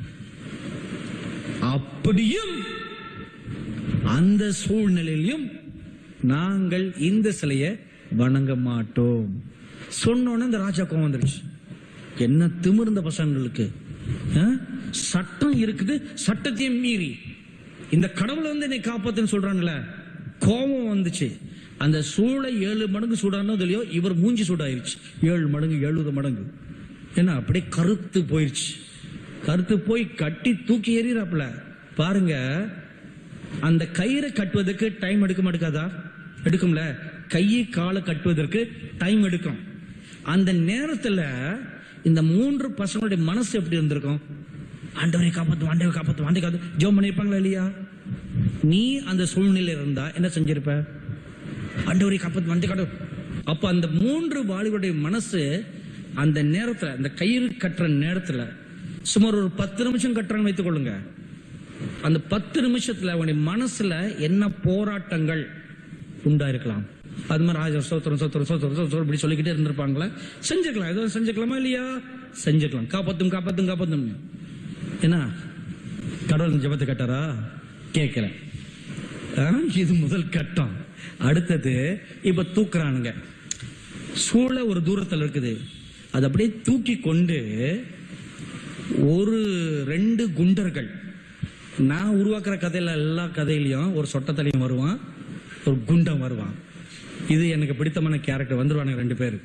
அப்படியும் அந்த சூழ்நிலையிலும் நாங்கள் இந்த சிலையை வணங்க மாட்டோம் சொன்னோன்னு இந்த ராஜா கோவம் வந்துருச்சு என்ன திமிர்ந்த பசங்களுக்கு ஆ? சட்டம் இருக்குது சட்டத்தையும் மீறி இந்த கடவுளை வந்து என்னை காப்பாத்துன்னு சொல்றாங்களே கோபம் வந்துச்சு அந்த சூளை ஏழு மடங்கு சூடானோ இல்லையோ இவர் மூஞ்சி சூடாயிருச்சு ஏழு மடங்கு எழுபது மடங்கு ஏன்னா அப்படியே கருத்து போயிருச்சு கருத்து போய் கட்டி தூக்கி எறிறாப்புல பாருங்க அந்த கயிறை கட்டுவதற்கு டைம் எடுக்க மாட்டேக்காதா எடுக்கும்ல கையை காலை கட்டுவதற்கு டைம் எடுக்கும் அந்த நேரத்துல இந்த மூன்று பசங்களுடைய மனசு எப்படி இருந்திருக்கும் ஆண்டவரை காப்பாத்து ஆண்டவரை காப்பாத்து ஆண்டை காத்து ஜோம் பண்ணிருப்பாங்களா இல்லையா நீ அந்த சூழ்நிலை இருந்தா என்ன செஞ்சிருப்ப ஆண்டவரை காப்பாத்து ஆண்டை காட்டு அப்ப அந்த மூன்று வாலிபருடைய மனசு அந்த நேரத்துல அந்த கயிறு கட்டுற நேரத்துல சுமார் ஒரு பத்து நிமிஷம் கட்டுறான்னு வைத்துக் கொள்ளுங்க அந்த பத்து நிமிஷத்துல அவனுடைய மனசுல என்ன போராட்டங்கள் உண்டாயிருக்கலாம் அது மாதிரி ராஜா சோத்திரம் சோத்திரம் சோத்திரம் சோத்திரம் இப்படி சொல்லிக்கிட்டே இருந்திருப்பாங்களா செஞ்சுக்கலாம் ஏதோ செஞ்சுக்கலாமா இல்லையா செஞ்சுக்கலாம் காப்பாத்தும் காப்பாத்தும் காப்பாத்தும் என்ன கடவுள் இந்த ஜெபத்தை கட்டாரா கேட்கல ஆ, இது முதல் கட்டம் அடுத்தது இப்ப தூக்குறானுங்க சூழ ஒரு தூரத்துல இருக்குது அது அப்படியே தூக்கி கொண்டு ஒரு ரெண்டு குண்டர்கள் நான் உருவாக்குற கதையில எல்லா கதையிலயும் ஒரு சொட்டத்தலையும் வருவான் ஒரு குண்டம் வருவான் இது எனக்கு பிடித்தமான கேரக்டர் வந்துருவானுங்க ரெண்டு பேர்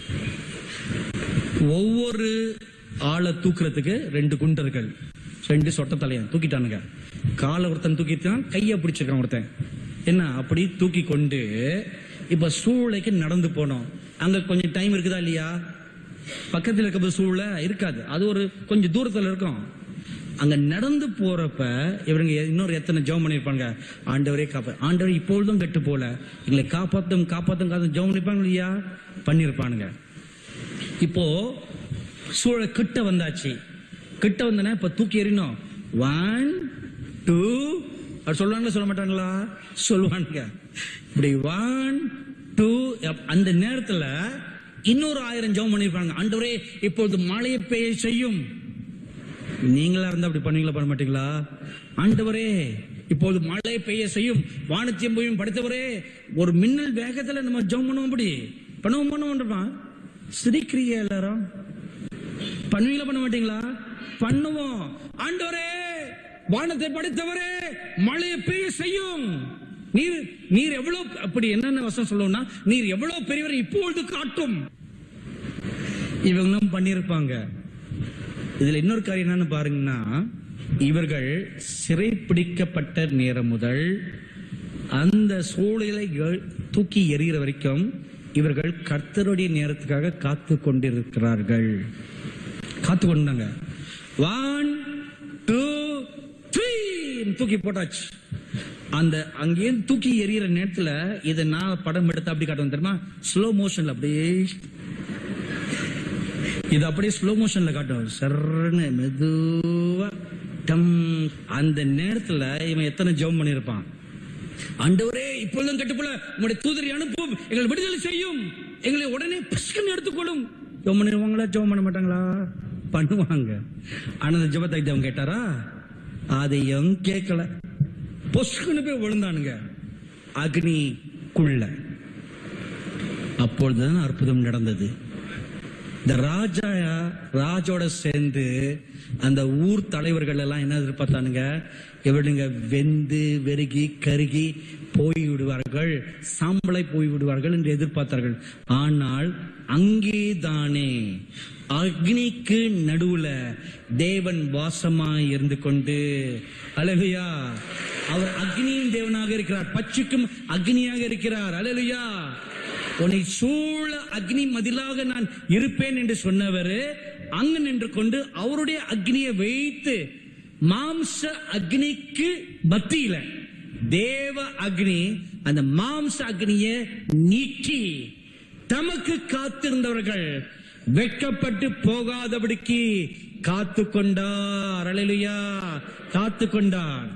ஒவ்வொரு ஆளை தூக்குறதுக்கு ரெண்டு குண்டர்கள் ரெண்டு சொட்டத்தலையன் தூக்கிட்டானுங்க காலை ஒருத்தன் தூக்கிட்டான் கையை பிடிச்சிருக்கான் ஒருத்தன் என்ன அப்படி தூக்கி கொண்டு இப்ப சூளைக்கு நடந்து போனோம் அங்க கொஞ்சம் டைம் இருக்குதா இல்லையா பக்கத்துல இருக்க சூழல இருக்காது அது ஒரு கொஞ்சம் தூரத்துல இருக்கும் அங்க நடந்து போறப்ப இவங்க இன்னொரு எத்தனை ஜெபம் பண்ணிருப்பாங்க ஆண்டவரே காப்பா ஆண்டவர் இப்பொழுதும் கெட்டு போல எங்களை காப்பாத்தும் காப்பாத்தும் காத்தும் ஜெபம் பண்ணிருப்பாங்க இல்லையா பண்ணிருப்பானுங்க இப்போ சூழ கிட்ட வந்தாச்சு கிட்ட வந்தனா இப்ப தூக்கி எறினோம் ஒன் டூ அப்படி சொல்லுவாங்களா சொல்ல மாட்டாங்களா சொல்லுவானுங்க இப்படி ஒன் டூ அந்த நேரத்துல இன்னொரு ஆயிரம் ஜெபம் பண்ணிருப்பாங்க ஆண்டவரே இப்பொழுது மழையை பெய்ய செய்யும் நீங்களா இருந்தா அப்படி பண்ணுவீங்களா பண்ண மாட்டீங்களா ஆண்டவரே இப்போது மழை பெய்ய செய்யும் வானத்தையும் போயும் படைத்தவரே ஒரு மின்னல் வேகத்துல நம்ம ஜெபம் பண்ணுவோம் அப்படி பண்ணுவோம் பண்ணுவோம் சிரிக்கிறீங்க எல்லாரும் பண்ணுவீங்களா பண்ண மாட்டீங்களா பண்ணுவோம் ஆண்டவரே வானத்தை படைத்தவரே மழையை பெய்ய செய்யும் நீர் நீர் எவ்வளவு அப்படி என்னென்ன வசனம் சொல்லணும்னா நீர் எவ்வளவு பெரியவர் இப்பொழுது காட்டும் இவங்களும் பண்ணியிருப்பாங்க இதுல இன்னொரு காரியம் என்னன்னு பாருங்கன்னா இவர்கள் சிறைப்பிடிக்கப்பட்ட நேரம் முதல் அந்த சூழலை எ- தூக்கி எறிகிற வரைக்கும் இவர்கள் கர்த்தருடைய நேரத்துக்காக காத்து கொண்டிருக்கிறார்கள் காத்து கொண்டாங்க ஒன் டூ த்ரீ தூக்கி போட்டாச்சு அந்த அங்கேயே தூக்கி எறிகிற நேரத்துல இதை நான் படம் எடுத்து அப்படி காட்டுவேன் தெரியுமா ஸ்லோ மோஷன்ல அப்படியே இது அப்படியே ஸ்லோ மோஷன்ல காட்டும் சர்ன்னு மெதுவா டம் அந்த நேரத்துல இவன் எத்தனை ஜெபம் பண்ணிருப்பான் ஆண்டவரே இப்பொழுதும் கட்டுப்போல உங்களுடைய தூதரை அனுப்பும் எங்களை விடுதலை செய்யும் எங்களை உடனே பஸ்கன் எடுத்துக்கொள்ளும் ஜெபம் பண்ணிருவாங்களா ஜெபம் பண்ண மாட்டாங்களா பண்ணுவாங்க ஆனா அந்த ஜெபத்தை அவன் கேட்டாரா அதையும் கேட்கல பொஸ்குன்னு போய் விழுந்தானுங்க அக்னிக்குள்ள அப்பொழுதுதான் அற்புதம் நடந்தது இந்த ராஜா ராஜோட சேர்ந்து அந்த ஊர் தலைவர்கள் எல்லாம் என்ன எதிர்பார்த்தானுங்க இவனுங்க வெந்து வெறுகி கருகி போய் விடுவார்கள் சாம்பலை போய் விடுவார்கள் என்று எதிர்பார்த்தார்கள் ஆனால் அங்கேதானே அக்னிக்கு நடுவுல தேவன் வாசமாய் இருந்து கொண்டு அழகுயா அவர் அக்னியின் தேவனாக இருக்கிறார் பச்சுக்கும் அக்னியாக இருக்கிறார் அழலுயா உன்னை சூழ அக்னி மதிலாக நான் இருப்பேன் என்று சொன்னவர் அங்கு நின்று கொண்டு அவருடைய அக்னியை வைத்து மாம்ச அக்னிக்கு மத்தியில தேவ அக்னி அந்த மாம்ச அக்னியை நீக்கி தமக்கு காத்திருந்தவர்கள் வெட்கப்பட்டு போகாதபடிக்கு காத்து கொண்டார் அழலுயா காத்து கொண்டார்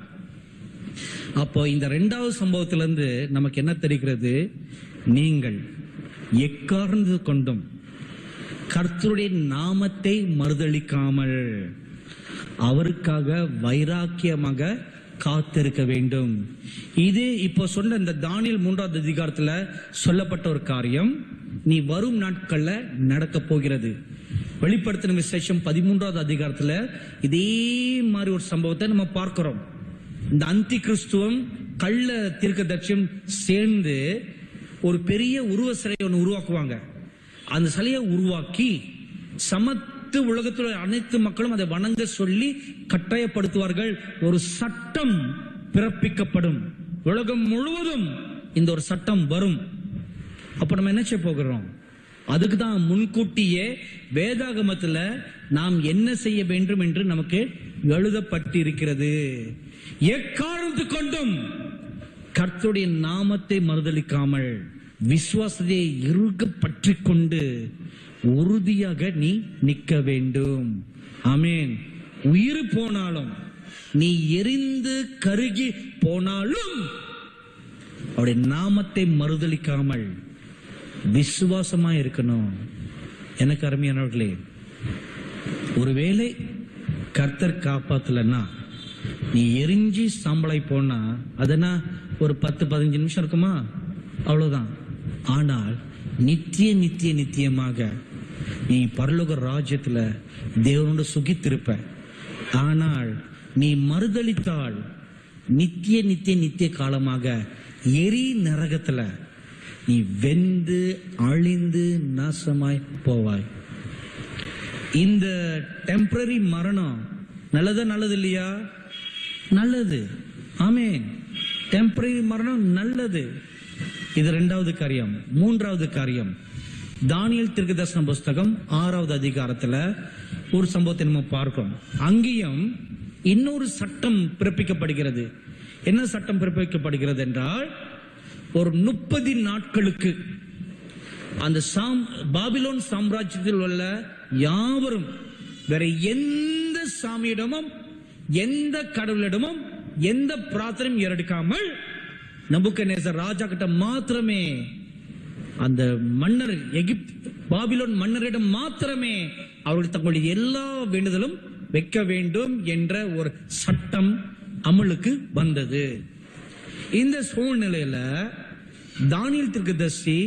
அப்போ இந்த ரெண்டாவது சம்பவத்துல இருந்து நமக்கு என்ன தெரிகிறது நீங்கள் எக்கார்ந்து கொண்டும் கர்த்தருடைய நாமத்தை மறுதளிக்காமல் அவருக்காக வைராக்கியமாக காத்திருக்க வேண்டும் இது இப்போ சொன்ன இந்த தானியல் மூன்றாவது அதிகாரத்துல சொல்லப்பட்ட ஒரு காரியம் நீ வரும் நாட்கள்ல நடக்க போகிறது வெளிப்படுத்தின விசேஷம் பதிமூன்றாவது அதிகாரத்துல இதே மாதிரி ஒரு சம்பவத்தை நம்ம பார்க்கிறோம் இந்த அந்தி கிறிஸ்துவம் கள்ள தீர்க்கதர்ஷம் சேர்ந்து ஒரு பெரிய உருவ சிலையை ஒன்று உருவாக்குவாங்க அந்த சிலையை உருவாக்கி சமத்து உலகத்தில் உள்ள அனைத்து மக்களும் அதை வணங்க சொல்லி கட்டாயப்படுத்துவார்கள் ஒரு சட்டம் பிறப்பிக்கப்படும் உலகம் முழுவதும் இந்த ஒரு சட்டம் வரும் அப்ப நம்ம என்ன செய்ய போகிறோம் அதுக்கு தான் முன்கூட்டியே வேதாகமத்துல நாம் என்ன செய்ய வேண்டும் என்று நமக்கு எழுதப்பட்டிருக்கிறது எக்காரணத்து கொண்டும் கர்த்தருடைய நாமத்தை மறுதளிக்காமல் விசுவாசத்தை இறுக பற்றி கொண்டு உறுதியாக நீ நிற்க வேண்டும் ஆமேன் உயிர் போனாலும் நீ எரிந்து கருகி போனாலும் அவருடைய நாமத்தை மறுதளிக்காமல் விசுவாசமா இருக்கணும் எனக்கு அருமையானவர்களே ஒருவேளை கர்த்தர் காப்பாத்தலன்னா நீ எரிஞ்சு சாம்பலை போனா அதனா ஒரு பத்து பதினஞ்சு நிமிஷம் இருக்குமா அவ்வளவுதான் ஆனால் நித்திய நித்திய நித்தியமாக நீ பரலோக ராஜ்யத்துல தேவனோட சுகித்திருப்ப ஆனால் நீ மறுதளித்தால் நித்திய நித்திய நித்திய காலமாக எரி நரகத்துல நீ வெந்து அழிந்து நாசமாய் போவாய் இந்த டெம்பரரி மரணம் நல்லதா நல்லது இல்லையா நல்லது ஆமென் டெம்பரரி மரணம் நல்லது இது ரெண்டாவது காரியம் மூன்றாவது காரியம் தானியல் திருக்கதர்சன புஸ்தகம் ஆறாவது அதிகாரத்துல ஒரு சம்பவத்தை நம்ம பார்க்கிறோம் அங்கேயும் இன்னொரு சட்டம் பிறப்பிக்கப்படுகிறது என்ன சட்டம் பிறப்பிக்கப்படுகிறது என்றால் ஒரு முப்பது நாட்களுக்கு அந்த சாம் பாபிலோன் சாம்ராஜ்யத்தில் உள்ள யாவரும் வேற எந்த சாமியிடமும் எந்த கடவுளிடமும் எந்த பிரார்த்தனையும் ஏறெடுக்காமல் நபுக்கநேசர் ராஜா கிட்ட மாத்திரமே அந்த மன்னர் எகிப்த் பாபிலோன் மன்னரிடம் மாத்திரமே அவர்கள் தங்களுடைய எல்லா வேண்டுதலும் வைக்க வேண்டும் என்ற ஒரு சட்டம் அமலுக்கு வந்தது இந்த சூழ்நிலையில தானியல் தீர்க்கதரிசி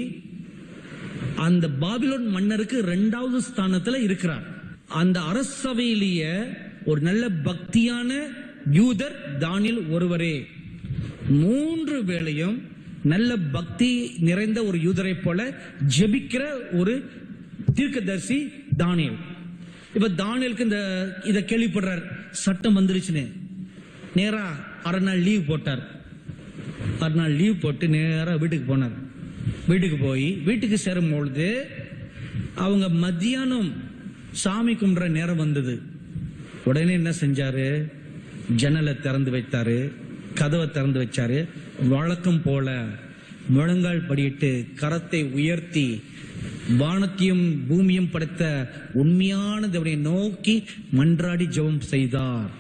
அந்த பாபிலோன் மன்னருக்கு இரண்டாவது ஸ்தானத்துல இருக்கிறார் அந்த அரசவையிலேயே ஒரு நல்ல பக்தியான யூதர் தானியல் ஒருவரே மூன்று வேளையும் நல்ல பக்தி நிறைந்த ஒரு யூதரை போல ஜெபிக்கிற ஒரு தீர்க்கதரிசி தானியல் இப்ப தானியலுக்கு இந்த இத கேள்விப்படுறார் சட்டம் வந்துருச்சுன்னு நேரா அரை நாள் லீவ் போட்டார் அரை நாள் லீவ் போட்டு நேரா வீட்டுக்கு போனார் வீட்டுக்கு போய் வீட்டுக்கு சேரும் பொழுது அவங்க மத்தியானம் சாமி கும்பிடுற நேரம் வந்தது உடனே என்ன செஞ்சாரு ஜன்னலை திறந்து வைத்தாரு கதவை திறந்து வச்சாரு வழக்கம் போல முழங்கால் படியிட்டு கரத்தை உயர்த்தி வானத்தையும் பூமியும் படைத்த உண்மையான தேவனை நோக்கி மன்றாடி ஜெபம் செய்தார்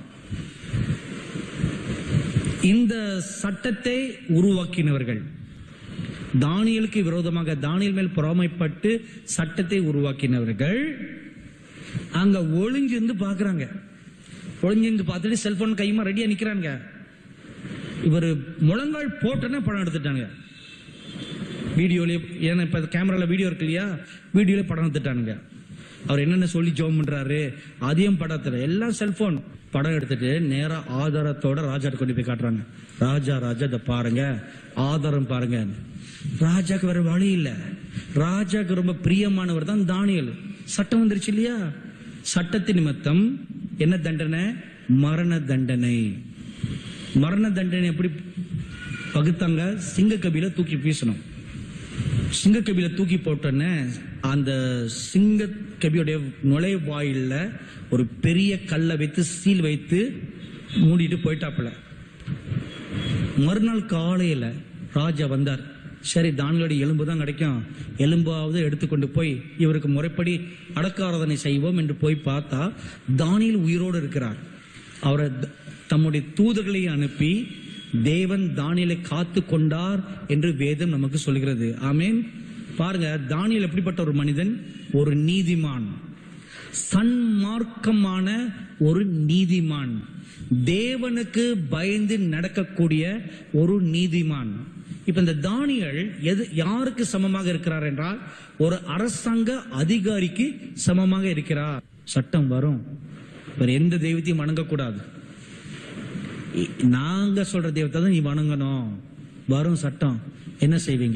இந்த சட்டத்தை உருவாக்கினவர்கள் தானியலுக்கு விரோதமாக தானியல் மேல் பொறாமைப்பட்டு சட்டத்தை உருவாக்கினவர்கள் அங்க ஒளிஞ்சிருந்து பாக்குறாங்க ஒளிஞ்சிருந்து பார்த்துட்டு செல்போன் கையுமா ரெடியா நிக்கிறாங்க இவர் முழங்கால் போட்டோன்னே படம் எடுத்துட்டானுங்க வீடியோலயே ஏன்னா இப்ப கேமரால வீடியோ இருக்கு இல்லையா வீடியோல படம் எடுத்துட்டானுங்க அவர் என்னென்ன சொல்லி ஜோம் பண்றாரு அதையும் படத்துல எல்லாம் செல்போன் படம் எடுத்துட்டு நேரா ஆதாரத்தோட ராஜா கொண்டு போய் காட்டுறாங்க ராஜா ராஜா இதை பாருங்க ஆதாரம் பாருங்க ராஜாக்கு வேற வழி இல்ல ராஜாக்கு ரொம்ப பிரியமானவர் தான் தானியல் சட்டம் வந்துருச்சு இல்லையா சட்டத்தின் நிமித்தம் என்ன தண்டனை மரண தண்டனை மரண தண்டனை எப்படி பகுத்தாங்க சிங்க கபில தூக்கி வீசணும் சிங்க கபில தூக்கி போட்டோன்னே அந்த சிங்க கபியோடைய நுழைவாயில்ல ஒரு பெரிய கல்லை வைத்து சீல் வைத்து மூடிட்டு போயிட்டாப்புல மறுநாள் காலையில ராஜா வந்தார் சரி தானியோட எலும்பு தான் கிடைக்கும் எலும்பாவது எடுத்துக்கொண்டு போய் இவருக்கு முறைப்படி அடக்காராதனை செய்வோம் என்று போய் பார்த்தா தானியல் உயிரோடு இருக்கிறார் அவரை த- தம்முடைய தூதர்களை அனுப்பி தேவன் தானியலை காத்து கொண்டார் என்று வேதம் நமக்கு சொல்கிறது ஆமென் பாருங்க தானியல் எப்படிப்பட்ட ஒரு மனிதன் ஒரு நீதிமான் சன்மார்க்கமான ஒரு நீதிமான் தேவனுக்கு பயந்து நடக்கக்கூடிய ஒரு நீதிமான் இப்ப இந்த தானியல் எது யாருக்கு சமமாக இருக்கிறார் என்றால் ஒரு அரசாங்க அதிகாரிக்கு சமமாக இருக்கிறார் சட்டம் வரும் வேற எந்த தெய்வத்தையும் வணங்கக்கூடாது இ- நாங்க சொல்ற தெய்வத்தை தான் நீ வணங்கணும் வரும் சட்டம் என்ன செய்வீங்க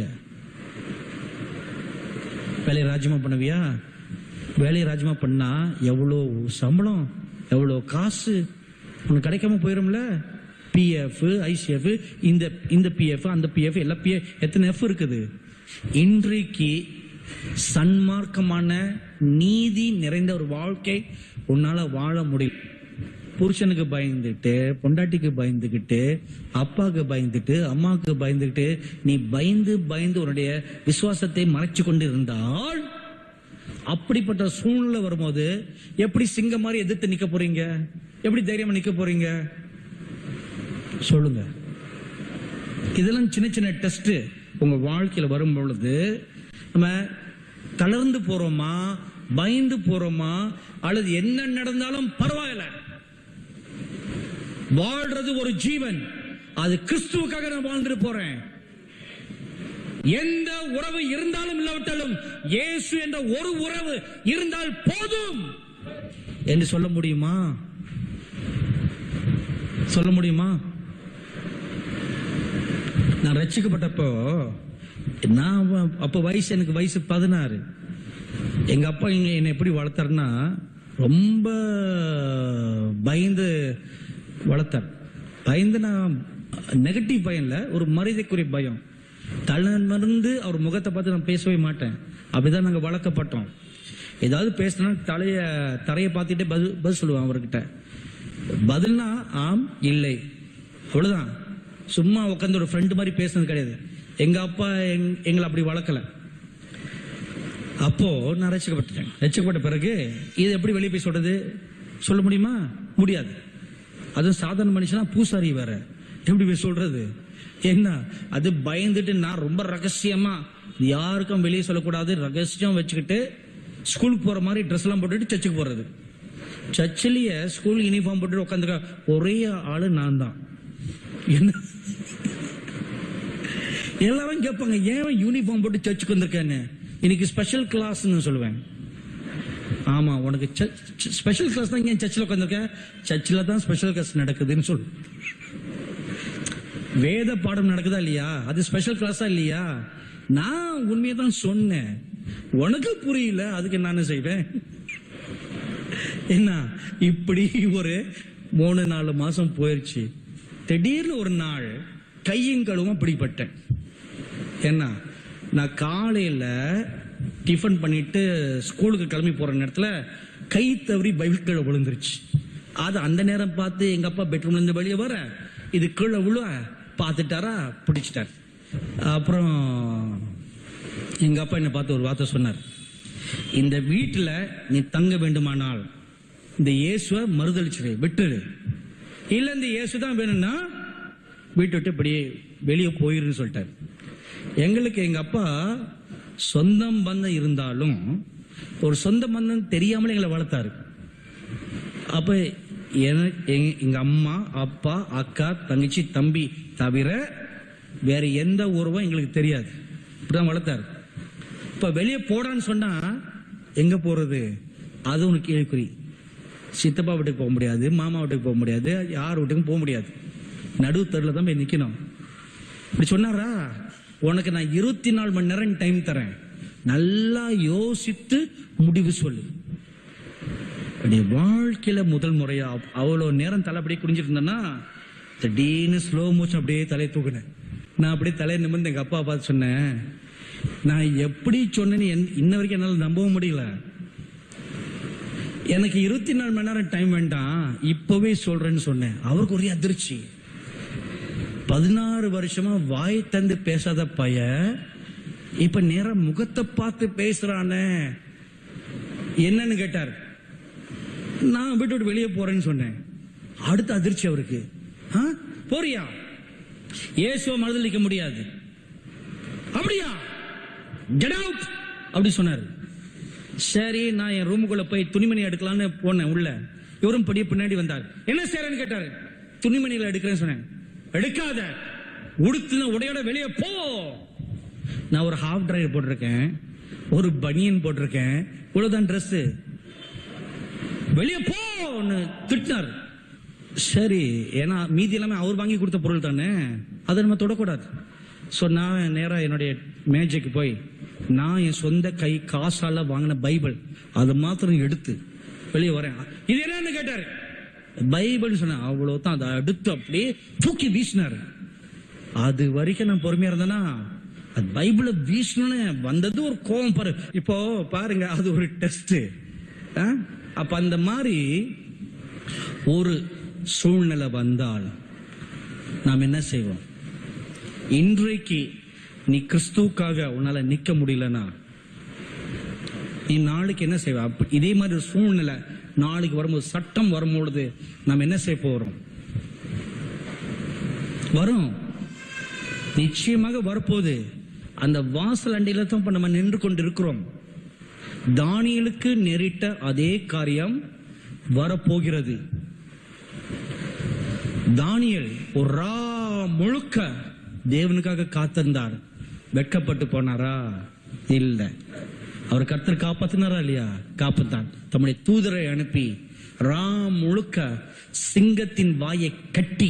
வேலையை ராஜ்யமா பண்ணுவியா வேலையை ராஜ்யமா பண்ணா எவ்வளோ சம்பளம் எவ்வளோ காசு உனக்கு கிடைக்காம போயிரும்ல பிஎஃப் ஐசிஎஃப் இந்த இந்த பிஎஃப் அந்த பிஎஃப் எல்லா பிஎஃப் எத்தனை எஃப் இருக்குது இன்றைக்கு சன்மார்க்கமான நீதி நிறைந்த ஒரு வாழ்க்கை உன்னால வாழ முடியும் புருஷனுக்கு பயந்துட்டு பொண்டாட்டிக்கு பயந்துகிட்டு அப்பாவுக்கு பயந்துட்டு அம்மாவுக்கு பயந்துகிட்டு நீ பயந்து பயந்து உன்னுடைய விசுவாசத்தை மறைச்சு கொண்டு இருந்தால் அப்படிப்பட்ட சூழ்நிலை வரும்போது எப்படி சிங்கம் மாதிரி எதிர்த்து நிக்க போறீங்க எப்படி தைரியமா நிக்க போறீங்க சொல்லுங்க இதெல்லாம் சின்ன சின்ன டெஸ்ட் உங்க வாழ்க்கையில வரும் பொழுது நம்ம தளர்ந்து போறோமா பயந்து போறோமா அல்லது என்ன நடந்தாலும் பரவாயில்ல வாழ்றது ஒரு ஜீவன் அது கிறிஸ்துவுக்காக நான் வாழ்ந்துட்டு போறேன் எந்த உறவு இருந்தாலும் இல்லாவிட்டாலும் இயேசு என்ற ஒரு உறவு இருந்தால் போதும் என்று சொல்ல முடியுமா சொல்ல முடியுமா நான் ரட்சிக்கப்பட்டப்போ நான் வ- அப்ப வயசு எனக்கு வயசு பதினாறு எங்க அப்பா இங்க என்னை எப்படி வளர்த்தாருன்னா ரொம்ப பயந்து வளர்த்தார் பயந்து நான் நெகட்டிவ் பயம் இல்ல ஒரு மரியாதைக்குரிய பயம் தலைமருந்து அவர் முகத்தை பார்த்து நான் பேசவே மாட்டேன் அப்படிதான் நாங்க வளர்க்கப்பட்டோம் ஏதாவது பேசினா தலைய தரைய பார்த்துட்டே பதில் பதில் சொல்லுவேன் அவர்கிட்ட பதில்னா ஆம் இல்லை அவ்வளவுதான் சும்மா உட்காந்து ஒரு ஃப்ரெண்டு மாதிரி பேசுனது கிடையாது எங்க அப்பா எங்- எங்களை அப்படி வளர்க்கல அப்போ நான் ரசிக்கப்பட்டுட்டேன் ரசிக்கப்பட்ட பிறகு இது எப்படி வெளியே போய் சொல்றது சொல்ல முடியுமா முடியாது அதுவும் சாதாரண மனுஷனா பூசாரி வேற எப்படி போய் சொல்றது என்ன அது பயந்துட்டு நான் ரொம்ப ரகசியமா யாருக்கும் வெளியே சொல்லக்கூடாது ரகசியம் வச்சுக்கிட்டு ஸ்கூலுக்கு போற மாதிரி ட்ரெஸ் எல்லாம் போட்டுட்டு சர்ச்சுக்கு போறது சர்ச்சிலேயே ஸ்கூல் யூனிஃபார்ம் போட்டுட்டு உட்காந்துருக்க ஒரே ஆளு நான் தான் என்ன எல்லாரும் கேட்பாங்க ஏன் யூனிஃபார்ம் போட்டு சர்ச்சுக்கு வந்திருக்கேன்னு இன்னைக்கு ஸ்பெஷல் கிளாஸ்னு சொல்லுவேன் ஆமா உனக்கு ஸ்பெஷல் கிளாஸ் தான் ஏன் சர்ச்சில் உட்காந்துருக்க சர்ச்சில் தான் ஸ்பெஷல் கிளாஸ் நடக்குதுன்னு சொல்லு வேத பாடம் நடக்குதா இல்லையா அது ஸ்பெஷல் கிளாஸா இல்லையா நான் உண்மையை தான் சொன்னேன் உனக்கு புரியல அதுக்கு நான் செய்வேன் என்ன இப்படி ஒரு மூணு நாலு மாசம் போயிருச்சு திடீர்னு ஒரு நாள் கையும் கழுவும் பிடிப்பட்டேன் என்ன நான் காலையில டிஃபன் பண்ணிட்டு ஸ்கூலுக்கு கிளம்பி போற நேரத்துல கை தவறி பைபிள் கீழே விழுந்துருச்சு அது அந்த நேரம் பார்த்து எங்க அப்பா பெட்ரூம்ல இருந்து வெளியே வர இது கீழே விழ பார்த்துட்டாரா பிடிச்சிட்டார் அப்புறம் எங்க அப்பா என்னை பார்த்து ஒரு வார்த்தை சொன்னார் இந்த வீட்டுல நீ தங்க வேண்டுமானால் இந்த இயேசுவை மறுதளிச்சிடு விட்டுடு இல்ல இந்த இயேசு தான் வேணும்னா வீட்டை விட்டு இப்படியே வெளியே போயிருன்னு சொல்லிட்டாரு எங்களுக்கு எங்க அப்பா சொந்தம் பந்தம் இருந்தாலும் ஒரு சொந்த பந்தம் தெரியாமலே எங்களை வளர்த்தாரு அப்ப எனக்கு எங்க- எங்க அம்மா அப்பா அக்கா தங்கச்சி தம்பி தவிர வேற எந்த உறவும் எங்களுக்கு தெரியாது இப்படிதான் வளர்த்தாரு இப்ப வெளியே போடான்னு சொன்னா எங்க போறது அது உனக்கு கேள்விக்குறி சித்தப்பா வீட்டுக்கு போக முடியாது மாமா வீட்டுக்கு போக முடியாது யார் வீட்டுக்கும் போக முடியாது நடுவு தெருல தான் போய் நிக்கணும் இப்படி சொன்னாரா உனக்கு நான் இருபத்தி நாலு மணி நேரம் டைம் தரேன் நல்லா யோசித்து முடிவு சொல்லு அப்படி வாழ்க்கையில முதல் முறையா அவ்வளவு நேரம் தலை அப்படியே குடிஞ்சிட்டு இருந்தேன்னா திடீர்னு ஸ்லோ மோஷன் அப்படியே தலையை தூக்குனேன் நான் அப்படியே தலையை நிமிர்ந்து எங்க அப்பா பார்த்து சொன்னேன் நான் எப்படி சொன்னேன்னு என்- இன்ன வரைக்கும் என்னால நம்பவும் முடியல எனக்கு இருபத்தி நாலு மணி நேரம் டைம் வேண்டாம் இப்பவே சொல்றேன்னு சொன்னேன் அவருக்கு ஒரே அதிர்ச்சி பதினாறு வருஷமா வாய் தந்து பேசாத பைய இப்ப நேரா முகத்தை பார்த்து பேசுறானே என்னன்னு கேட்டார் நான் வீட்டு விட்டு வெளியே போறேன்னு சொன்னேன் அடுத்த அதிர்ச்சி அவருக்கு ஆ? போறியா இயேசுவை மனதில் நிக்க முடியாது அப்படியா கெட் அவுட் அப்படி சொன்னாரு சரி நான் என் ரூமுக்குள்ள போய் துணிமணி எடுக்கலாம்னு போனேன் உள்ள இவரும் படிய பின்னாடி வந்தார் என்ன செய்யறேன்னு கேட்டாரு துணிமணியில எடுக்கிறேன்னு சொன்னேன் எடுக்காத உடுத்துன உடையோட வெளியே போ நான் ஒரு ஹாஃப் டிரைவர் போட்டிருக்கேன் ஒரு பனியன் போட்டிருக்கேன் இவ்வளவுதான் Dress வெளியே போன்னு திட்டினார் சரி ஏன்னா மீதி எல்லாமே அவர் வாங்கி கொடுத்த பொருள் தானே அதை நம்ம தொடக்கூடாது ஸோ நான் நேரா என்னுடைய மேஜைக்கு போய் நான் என் சொந்த கை காசால வாங்கின பைபிள் அதை மாத்திரம் எடுத்து வெளியே வரேன் இது என்னன்னு கேட்டாரு பைபிள் சொன்னேன் அவ்வளவுதான் அதை எடுத்து அப்படியே தூக்கி வீசினாரு அது வரைக்கும் நான் பொறுமையா இருந்தேனா அது பைபிள வீசணும்னு வந்தது ஒரு கோபம் பாரு இப்போ பாருங்க அது ஒரு டெஸ்ட் அப்ப அந்த மாதிரி ஒரு சூழ்நிலை வந்தால் நாம் என்ன செய்வோம் இன்றைக்கு நீ கிறிஸ்துவுக்காக உன்னால நிக்க முடியலனா நீ நாளைக்கு என்ன செய்வ அப்ப இதே மாதிரி ஒரு சூழ்நிலை நாளைக்கு வரும்போது சட்டம் வரும்பொழுது நாம் என்ன செய்ய போறோம் வரும் நிச்சயமாக வரப்போகுது அந்த வாசல் அண்டையில தான் இப்ப நம்ம நின்று கொண்டு இருக்கிறோம் தானியலுக்கு நேரிட்ட அதே காரியம் வரப்போகிறது தானியல் ஒரு ரா முழுக்க தேவனுக்காக காத்திருந்தார் வெட்கப்பட்டு போனாரா இல்ல அவர் கர்த்தர் காப்பாத்தினாரா இல்லையா காப்பாத்தான் தம்முடைய தூதரை அனுப்பி ரா முழுக்க சிங்கத்தின் வாயை கட்டி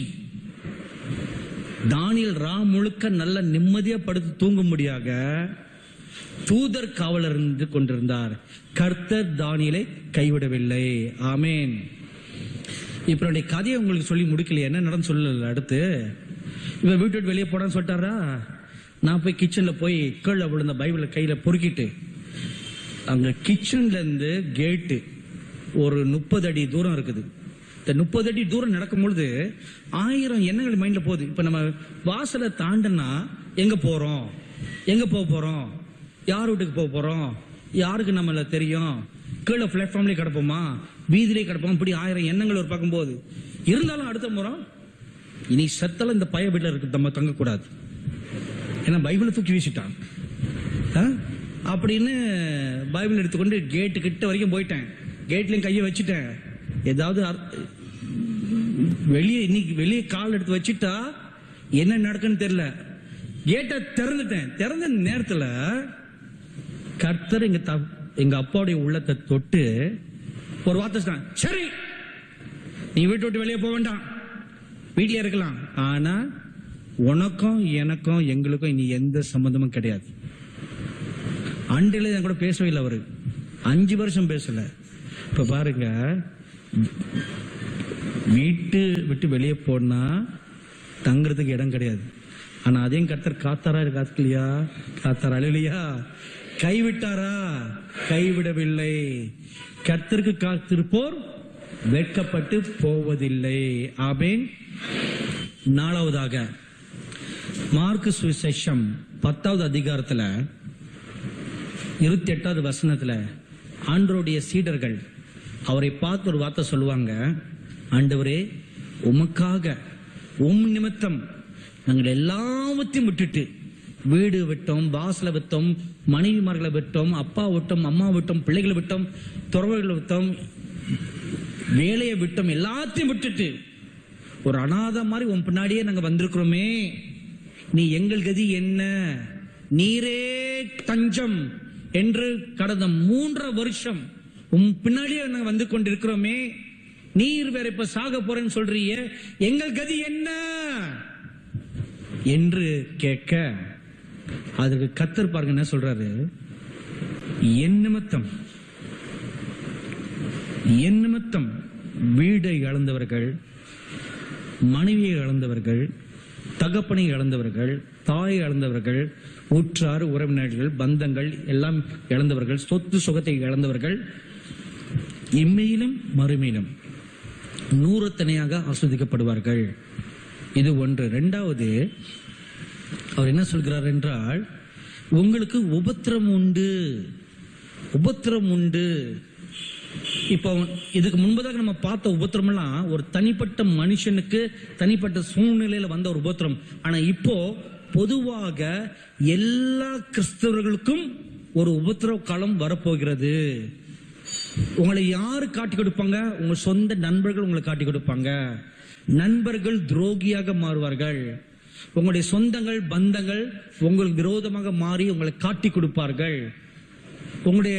தானியல் ரா முழுக்க நல்ல நிம்மதியா படுத்து தூங்கும்படியாக தூதர் காவலர் இருந்து கொண்டிருந்தார் கர்த்தர் தானியலை கைவிடவில்லை ஆமேன் இப்ப என்னுடைய கதையை உங்களுக்கு சொல்லி முடிக்கல என்ன நடந்து சொல்லல அடுத்து இவன் வீட்டு விட்டு வெளியே போடான்னு சொல்லிட்டாரா நான் போய் கிச்சன்ல போய் கீழே விழுந்த பைபிளை கையில பொறுக்கிட்டு அங்க கிச்சன்ல இருந்து கேட்டு ஒரு முப்பது அடி தூரம் இருக்குது இந்த முப்பது அடி தூரம் நடக்கும் பொழுது ஆயிரம் எண்ணங்கள் மைண்ட்ல போகுது இப்ப நம்ம வாசலை தாண்டனா எங்க போறோம் எங்க போக போறோம் யார் வீட்டுக்கு போக போறோம் யாருக்கு நம்மள தெரியும் கீழே பிளாட்ஃபார்ம்லயே கிடப்போமா வீதியிலே கிடப்போம் இப்படி ஆயிரம் எண்ணங்கள் ஒரு பக்கம் போகுது இருந்தாலும் அடுத்த முறை இனி செத்தாலும் இந்த பய வீட்டுல இருக்கு நம்ம தங்கக்கூடாது ஏன்னா பைபிளை தூக்கி வீசிட்டான் ஆ? அப்படின்னு பைபிள் எடுத்துக்கொண்டு கேட்டு கிட்ட வரைக்கும் போயிட்டேன் கேட்லயும் கையை வச்சுட்டேன் ஏதாவது அர்த்த- வெளியே இன்னைக்கு வெளியே கால் எடுத்து வச்சுட்டா என்ன நடக்குன்னு தெரியல கேட்டை திறந்துட்டேன் திறந்த நேரத்துல கர்த்தர் எங்க த- எங்க அப்பாவுடைய உள்ளத்தை தொட்டு ஒரு வார்த்தை சொன்னான் சரி நீ வீட்டு விட்டு வெளியே போக வேண்டாம் வீட்டிலே இருக்கலாம் ஆனா உனக்கும் எனக்கும் எங்களுக்கும் இனி எந்த சம்பந்தமும் கிடையாது அண்டில என் கூட பேசவே இல்லை அவரு அஞ்சு வருஷம் பேசல இப்ப பாருங்க வீட்டு விட்டு வெளியே போனா தங்குறதுக்கு இடம் கிடையாது ஆனா அதையும் கர்த்தர் காத்தாரா காத்துக்கலையா காத்தாரா இல்லையா கைவிட்டாரா கைவிடவில்லை கர்த்தருக்கு காத்திருப்போர் வெட்கப்பட்டு போவதில்லை ஆபேன் நாலாவதாக மார்க்கு சுவிசேஷம் பத்தாவது அதிகாரத்துல இருபத்தி எட்டாவது வசனத்துல ஆண்டவருடைய சீடர்கள் அவரை பார்த்து ஒரு வார்த்தை சொல்லுவாங்க ஆண்டவரே உமக்காக உம் நிமித்தம் நாங்கள் எல்லாவற்றையும் விட்டுட்டு வீடு விட்டோம் வாசலை விட்டோம் மனைவிமார்களை விட்டோம் அப்பா விட்டோம் அம்மா விட்டோம் பிள்ளைகளை விட்டோம் துறவர்களை விட்டோம் வேலையை விட்டோம் எல்லாத்தையும் விட்டுட்டு ஒரு அனாதை மாதிரி உன் பின்னாடியே நாங்க வந்திருக்கிறோமே நீ எங்கள் கதி என்ன நீரே தஞ்சம் என்று கடந்த மூன்றரை வருஷம் உன் பின்னாடியே நாங்க வந்து கொண்டிருக்கிறோமே நீர் வேற இப்ப சாக போறேன்னு சொல்றீங்க எங்கள் கதி என்ன என்று கேட்க அதுக்கு கத்தர் பாருங்க என்ன சொல்றாரு என் நிமித்தம் என் நிமித்தம் வீடை இழந்தவர்கள் மனைவியை இழந்தவர்கள் தகப்பனை இழந்தவர்கள் தாயை இழந்தவர்கள் உற்றார் உறவினர்கள் பந்தங்கள் எல்லாம் இழந்தவர்கள் சொத்து சுகத்தை இழந்தவர்கள் இம்மையிலும் மறுமையிலும் நூறத்தனையாக ஆஸ்வதிக்கப்படுவார்கள் இது ஒன்று இரண்டாவது அவர் என்ன சொல்கிறார் என்றால் உங்களுக்கு உபத்திரம் உண்டு உபத்திரம் உண்டு இப்போ இதுக்கு முன்பதாக நம்ம பார்த்த உபத்திரம் எல்லாம் ஒரு தனிப்பட்ட மனுஷனுக்கு தனிப்பட்ட சூழ்நிலையில வந்த ஒரு உபத்திரம் ஆனா இப்போ பொதுவாக எல்லா கிறிஸ்தவர்களுக்கும் ஒரு உபத்திரவ காலம் வரப்போகிறது உங்களை யாரு காட்டி கொடுப்பாங்க உங்க சொந்த நண்பர்கள் உங்களை காட்டி கொடுப்பாங்க நண்பர்கள் துரோகியாக மாறுவார்கள் உங்களுடைய சொந்தங்கள் பந்தங்கள் உங்களுக்கு விரோதமாக மாறி உங்களை காட்டி கொடுப்பார்கள் உங்களுடைய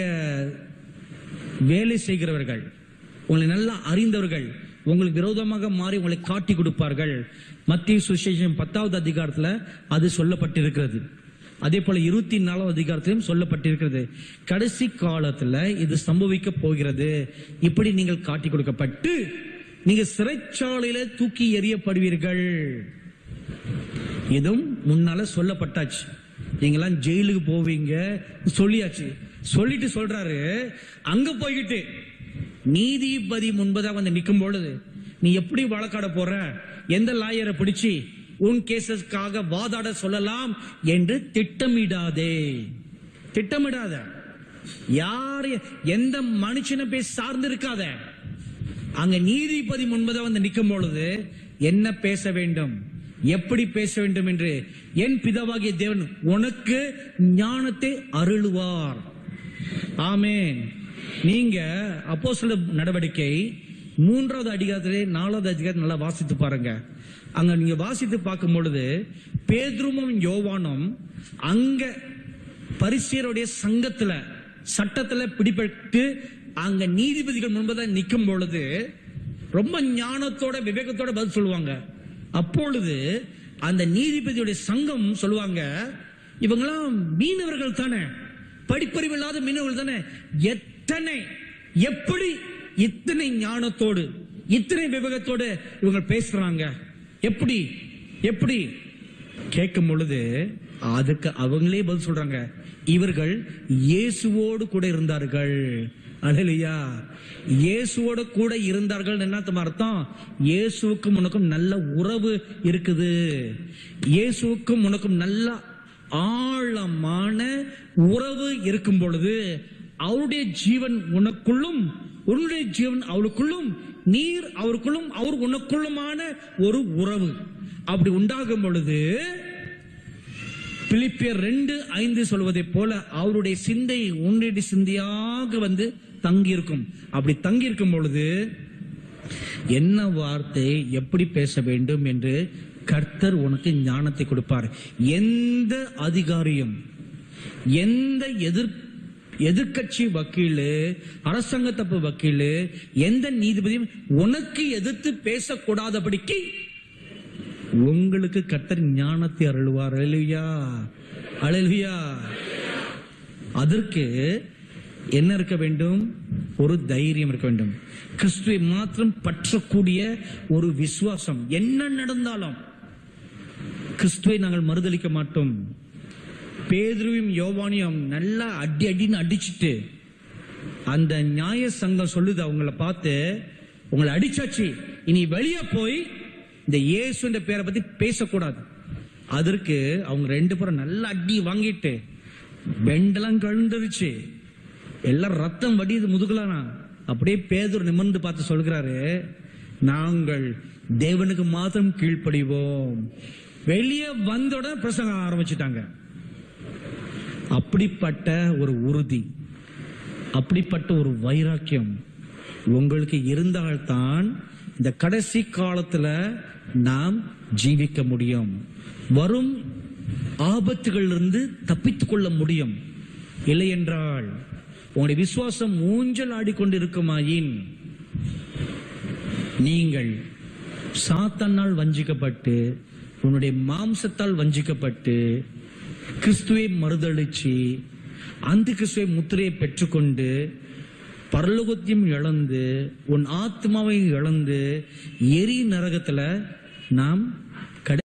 வேலை செய்கிறவர்கள் உங்களை நல்லா அறிந்தவர்கள் உங்களுக்கு விரோதமாக மாறி உங்களை காட்டி கொடுப்பார்கள் மத்திய சுசேஷன் பத்தாவது அதிகாரத்துல அது சொல்லப்பட்டிருக்கிறது அதே போல இருபத்தி நாலாவது அதிகாரத்திலும் சொல்லப்பட்டிருக்கிறது கடைசி காலத்துல இது சம்பவிக்க போகிறது இப்படி நீங்கள் காட்டி கொடுக்கப்பட்டு நீங்க சிறைச்சாலையில தூக்கி எறியப்படுவீர்கள் இதுவும் முன்னால சொல்லப்பட்டாச்சு நீங்கெல்லாம் ஜெயிலுக்கு போவீங்க சொல்லியாச்சு சொல்லிட்டு சொல்றாரு அங்க போய்கிட்டு நீதிபதி முன்பதாக வந்து நிற்கும் பொழுது நீ எப்படி வழக்காட போற எந்த லாயரை பிடிச்சு உன் கேசஸ்க்காக வாதாட சொல்லலாம் என்று திட்டமிடாதே திட்டமிடாத யார் எந்த மனுஷனை போய் சார்ந்து இருக்காத அங்க நீதிபதி முன்பதாக வந்து நிற்கும் பொழுது என்ன பேச வேண்டும் எப்படி பேச வேண்டும் என்று என் பிதாவாகிய தேவன் உனக்கு ஞானத்தை அருளுவார் ஆமென் நீங்க அப்போ நடவடிக்கை மூன்றாவது அதிகாரத்திலே நாலாவது அதிகாரத்தை நல்லா வாசித்து பாருங்க அங்க நீங்க வாசித்து பார்க்கும் பொழுது பேதுருமும் யோவானும் அங்க பரிசீருடைய சங்கத்துல சட்டத்துல பிடிபட்டு அங்க நீதிபதிகள் முன்பதாக நிற்கும் பொழுது ரொம்ப ஞானத்தோட விவேகத்தோட பதில் சொல்லுவாங்க அப்பொழுது அந்த நீதிபதியுடைய சங்கம் சொல்லுவாங்க இவங்கெல்லாம் மீனவர்கள் தானே படிப்பறிவு இல்லாத மீனவர்கள் தானே எத்தனை எப்படி இத்தனை ஞானத்தோடு இத்தனை விவேகத்தோடு இவங்க பேசுறாங்க எப்படி எப்படி கேட்கும் பொழுது அதுக்கு அவங்களே பதில் சொல்றாங்க இவர்கள் இயேசுவோடு கூட இருந்தார்கள் அழலியா இயேசுவோட கூட இருந்தார்கள் என்ன அர்த்தம் இயேசுவுக்கும் உனக்கும் நல்ல உறவு இருக்குது இயேசுவுக்கும் உனக்கும் நல்ல ஆழமான உறவு இருக்கும் பொழுது அவருடைய ஜீவன் உனக்குள்ளும் உன்னுடைய ஜீவன் அவளுக்குள்ளும் நீர் அவருக்குள்ளும் அவர் உனக்குள்ளுமான ஒரு உறவு அப்படி உண்டாகும் பொழுது பிலிப்பியர் ரெண்டு ஐந்து சொல்வதை போல அவருடைய சிந்தை உன்னுடைய சிந்தையாக வந்து தங்கியிருக்கும் அப்படி தங்கியிருக்கும் பொழுது என்ன வார்த்தை எப்படி பேச வேண்டும் என்று கர்த்தர் உனக்கு ஞானத்தை கொடுப்பார் எந்த அதிகாரியும் எந்த எதிர் எதிர்கட்சி வக்கீலு அரசாங்க தப்பு வக்கீலு எந்த நீதிபதியும் உனக்கு எதிர்த்து பேசக்கூடாதபடிக்கு உங்களுக்கு கர்த்தர் ஞானத்தை அருள்வார் அழலுயா அழலுயா அதற்கு என்ன இருக்க வேண்டும் ஒரு தைரியம் இருக்க வேண்டும் கிறிஸ்துவை மாத்திரம் பற்றக்கூடிய ஒரு விசுவாசம் என்ன நடந்தாலும் கிறிஸ்துவை நாங்கள் மறுதளிக்க மாட்டோம் பேதுருவையும் யோவானையும் நல்லா அடி அடின்னு அடிச்சிட்டு அந்த நியாய சங்கம் சொல்லுது அவங்கள பார்த்து உங்களை அடிச்சாச்சு இனி வெளியே போய் இந்த இயேசுன்ற பேரை பத்தி பேசக்கூடாது அதற்கு அவங்க ரெண்டு பேரும் நல்லா அடி வாங்கிட்டு பெண்டெல்லாம் கழுந்துருச்சு எல்லாம் ரத்தம் வடியுது முதுகலானா அப்படியே பேதூர் நிமிர்ந்து பார்த்து சொல்கிறாரு நாங்கள் தேவனுக்கு மாத்திரம் கீழ்ப்படிவோம் வெளியே வந்தோட பிரசங்கம் ஆரம்பிச்சிட்டாங்க அப்படிப்பட்ட ஒரு உறுதி அப்படிப்பட்ட ஒரு வைராக்கியம் உங்களுக்கு இருந்தால்தான் இந்த கடைசி காலத்துல நாம் ஜீவிக்க முடியும் வரும் ஆபத்துகளிலிருந்து தப்பித்துக் கொள்ள முடியும் இல்லை என்றால் உங்களுடைய விசுவாசம் ஊஞ்சல் ஆடிக்கொண்டிருக்குமாயின் நீங்கள் சாத்தானால் வஞ்சிக்கப்பட்டு உன்னுடைய மாம்சத்தால் வஞ்சிக்கப்பட்டு கிறிஸ்துவை மறுதளிச்சு அந்த கிறிஸ்துவை முத்திரையை பெற்றுக்கொண்டு பரலோகத்தையும் இழந்து உன் ஆத்மாவை இழந்து எரி நரகத்துல நாம்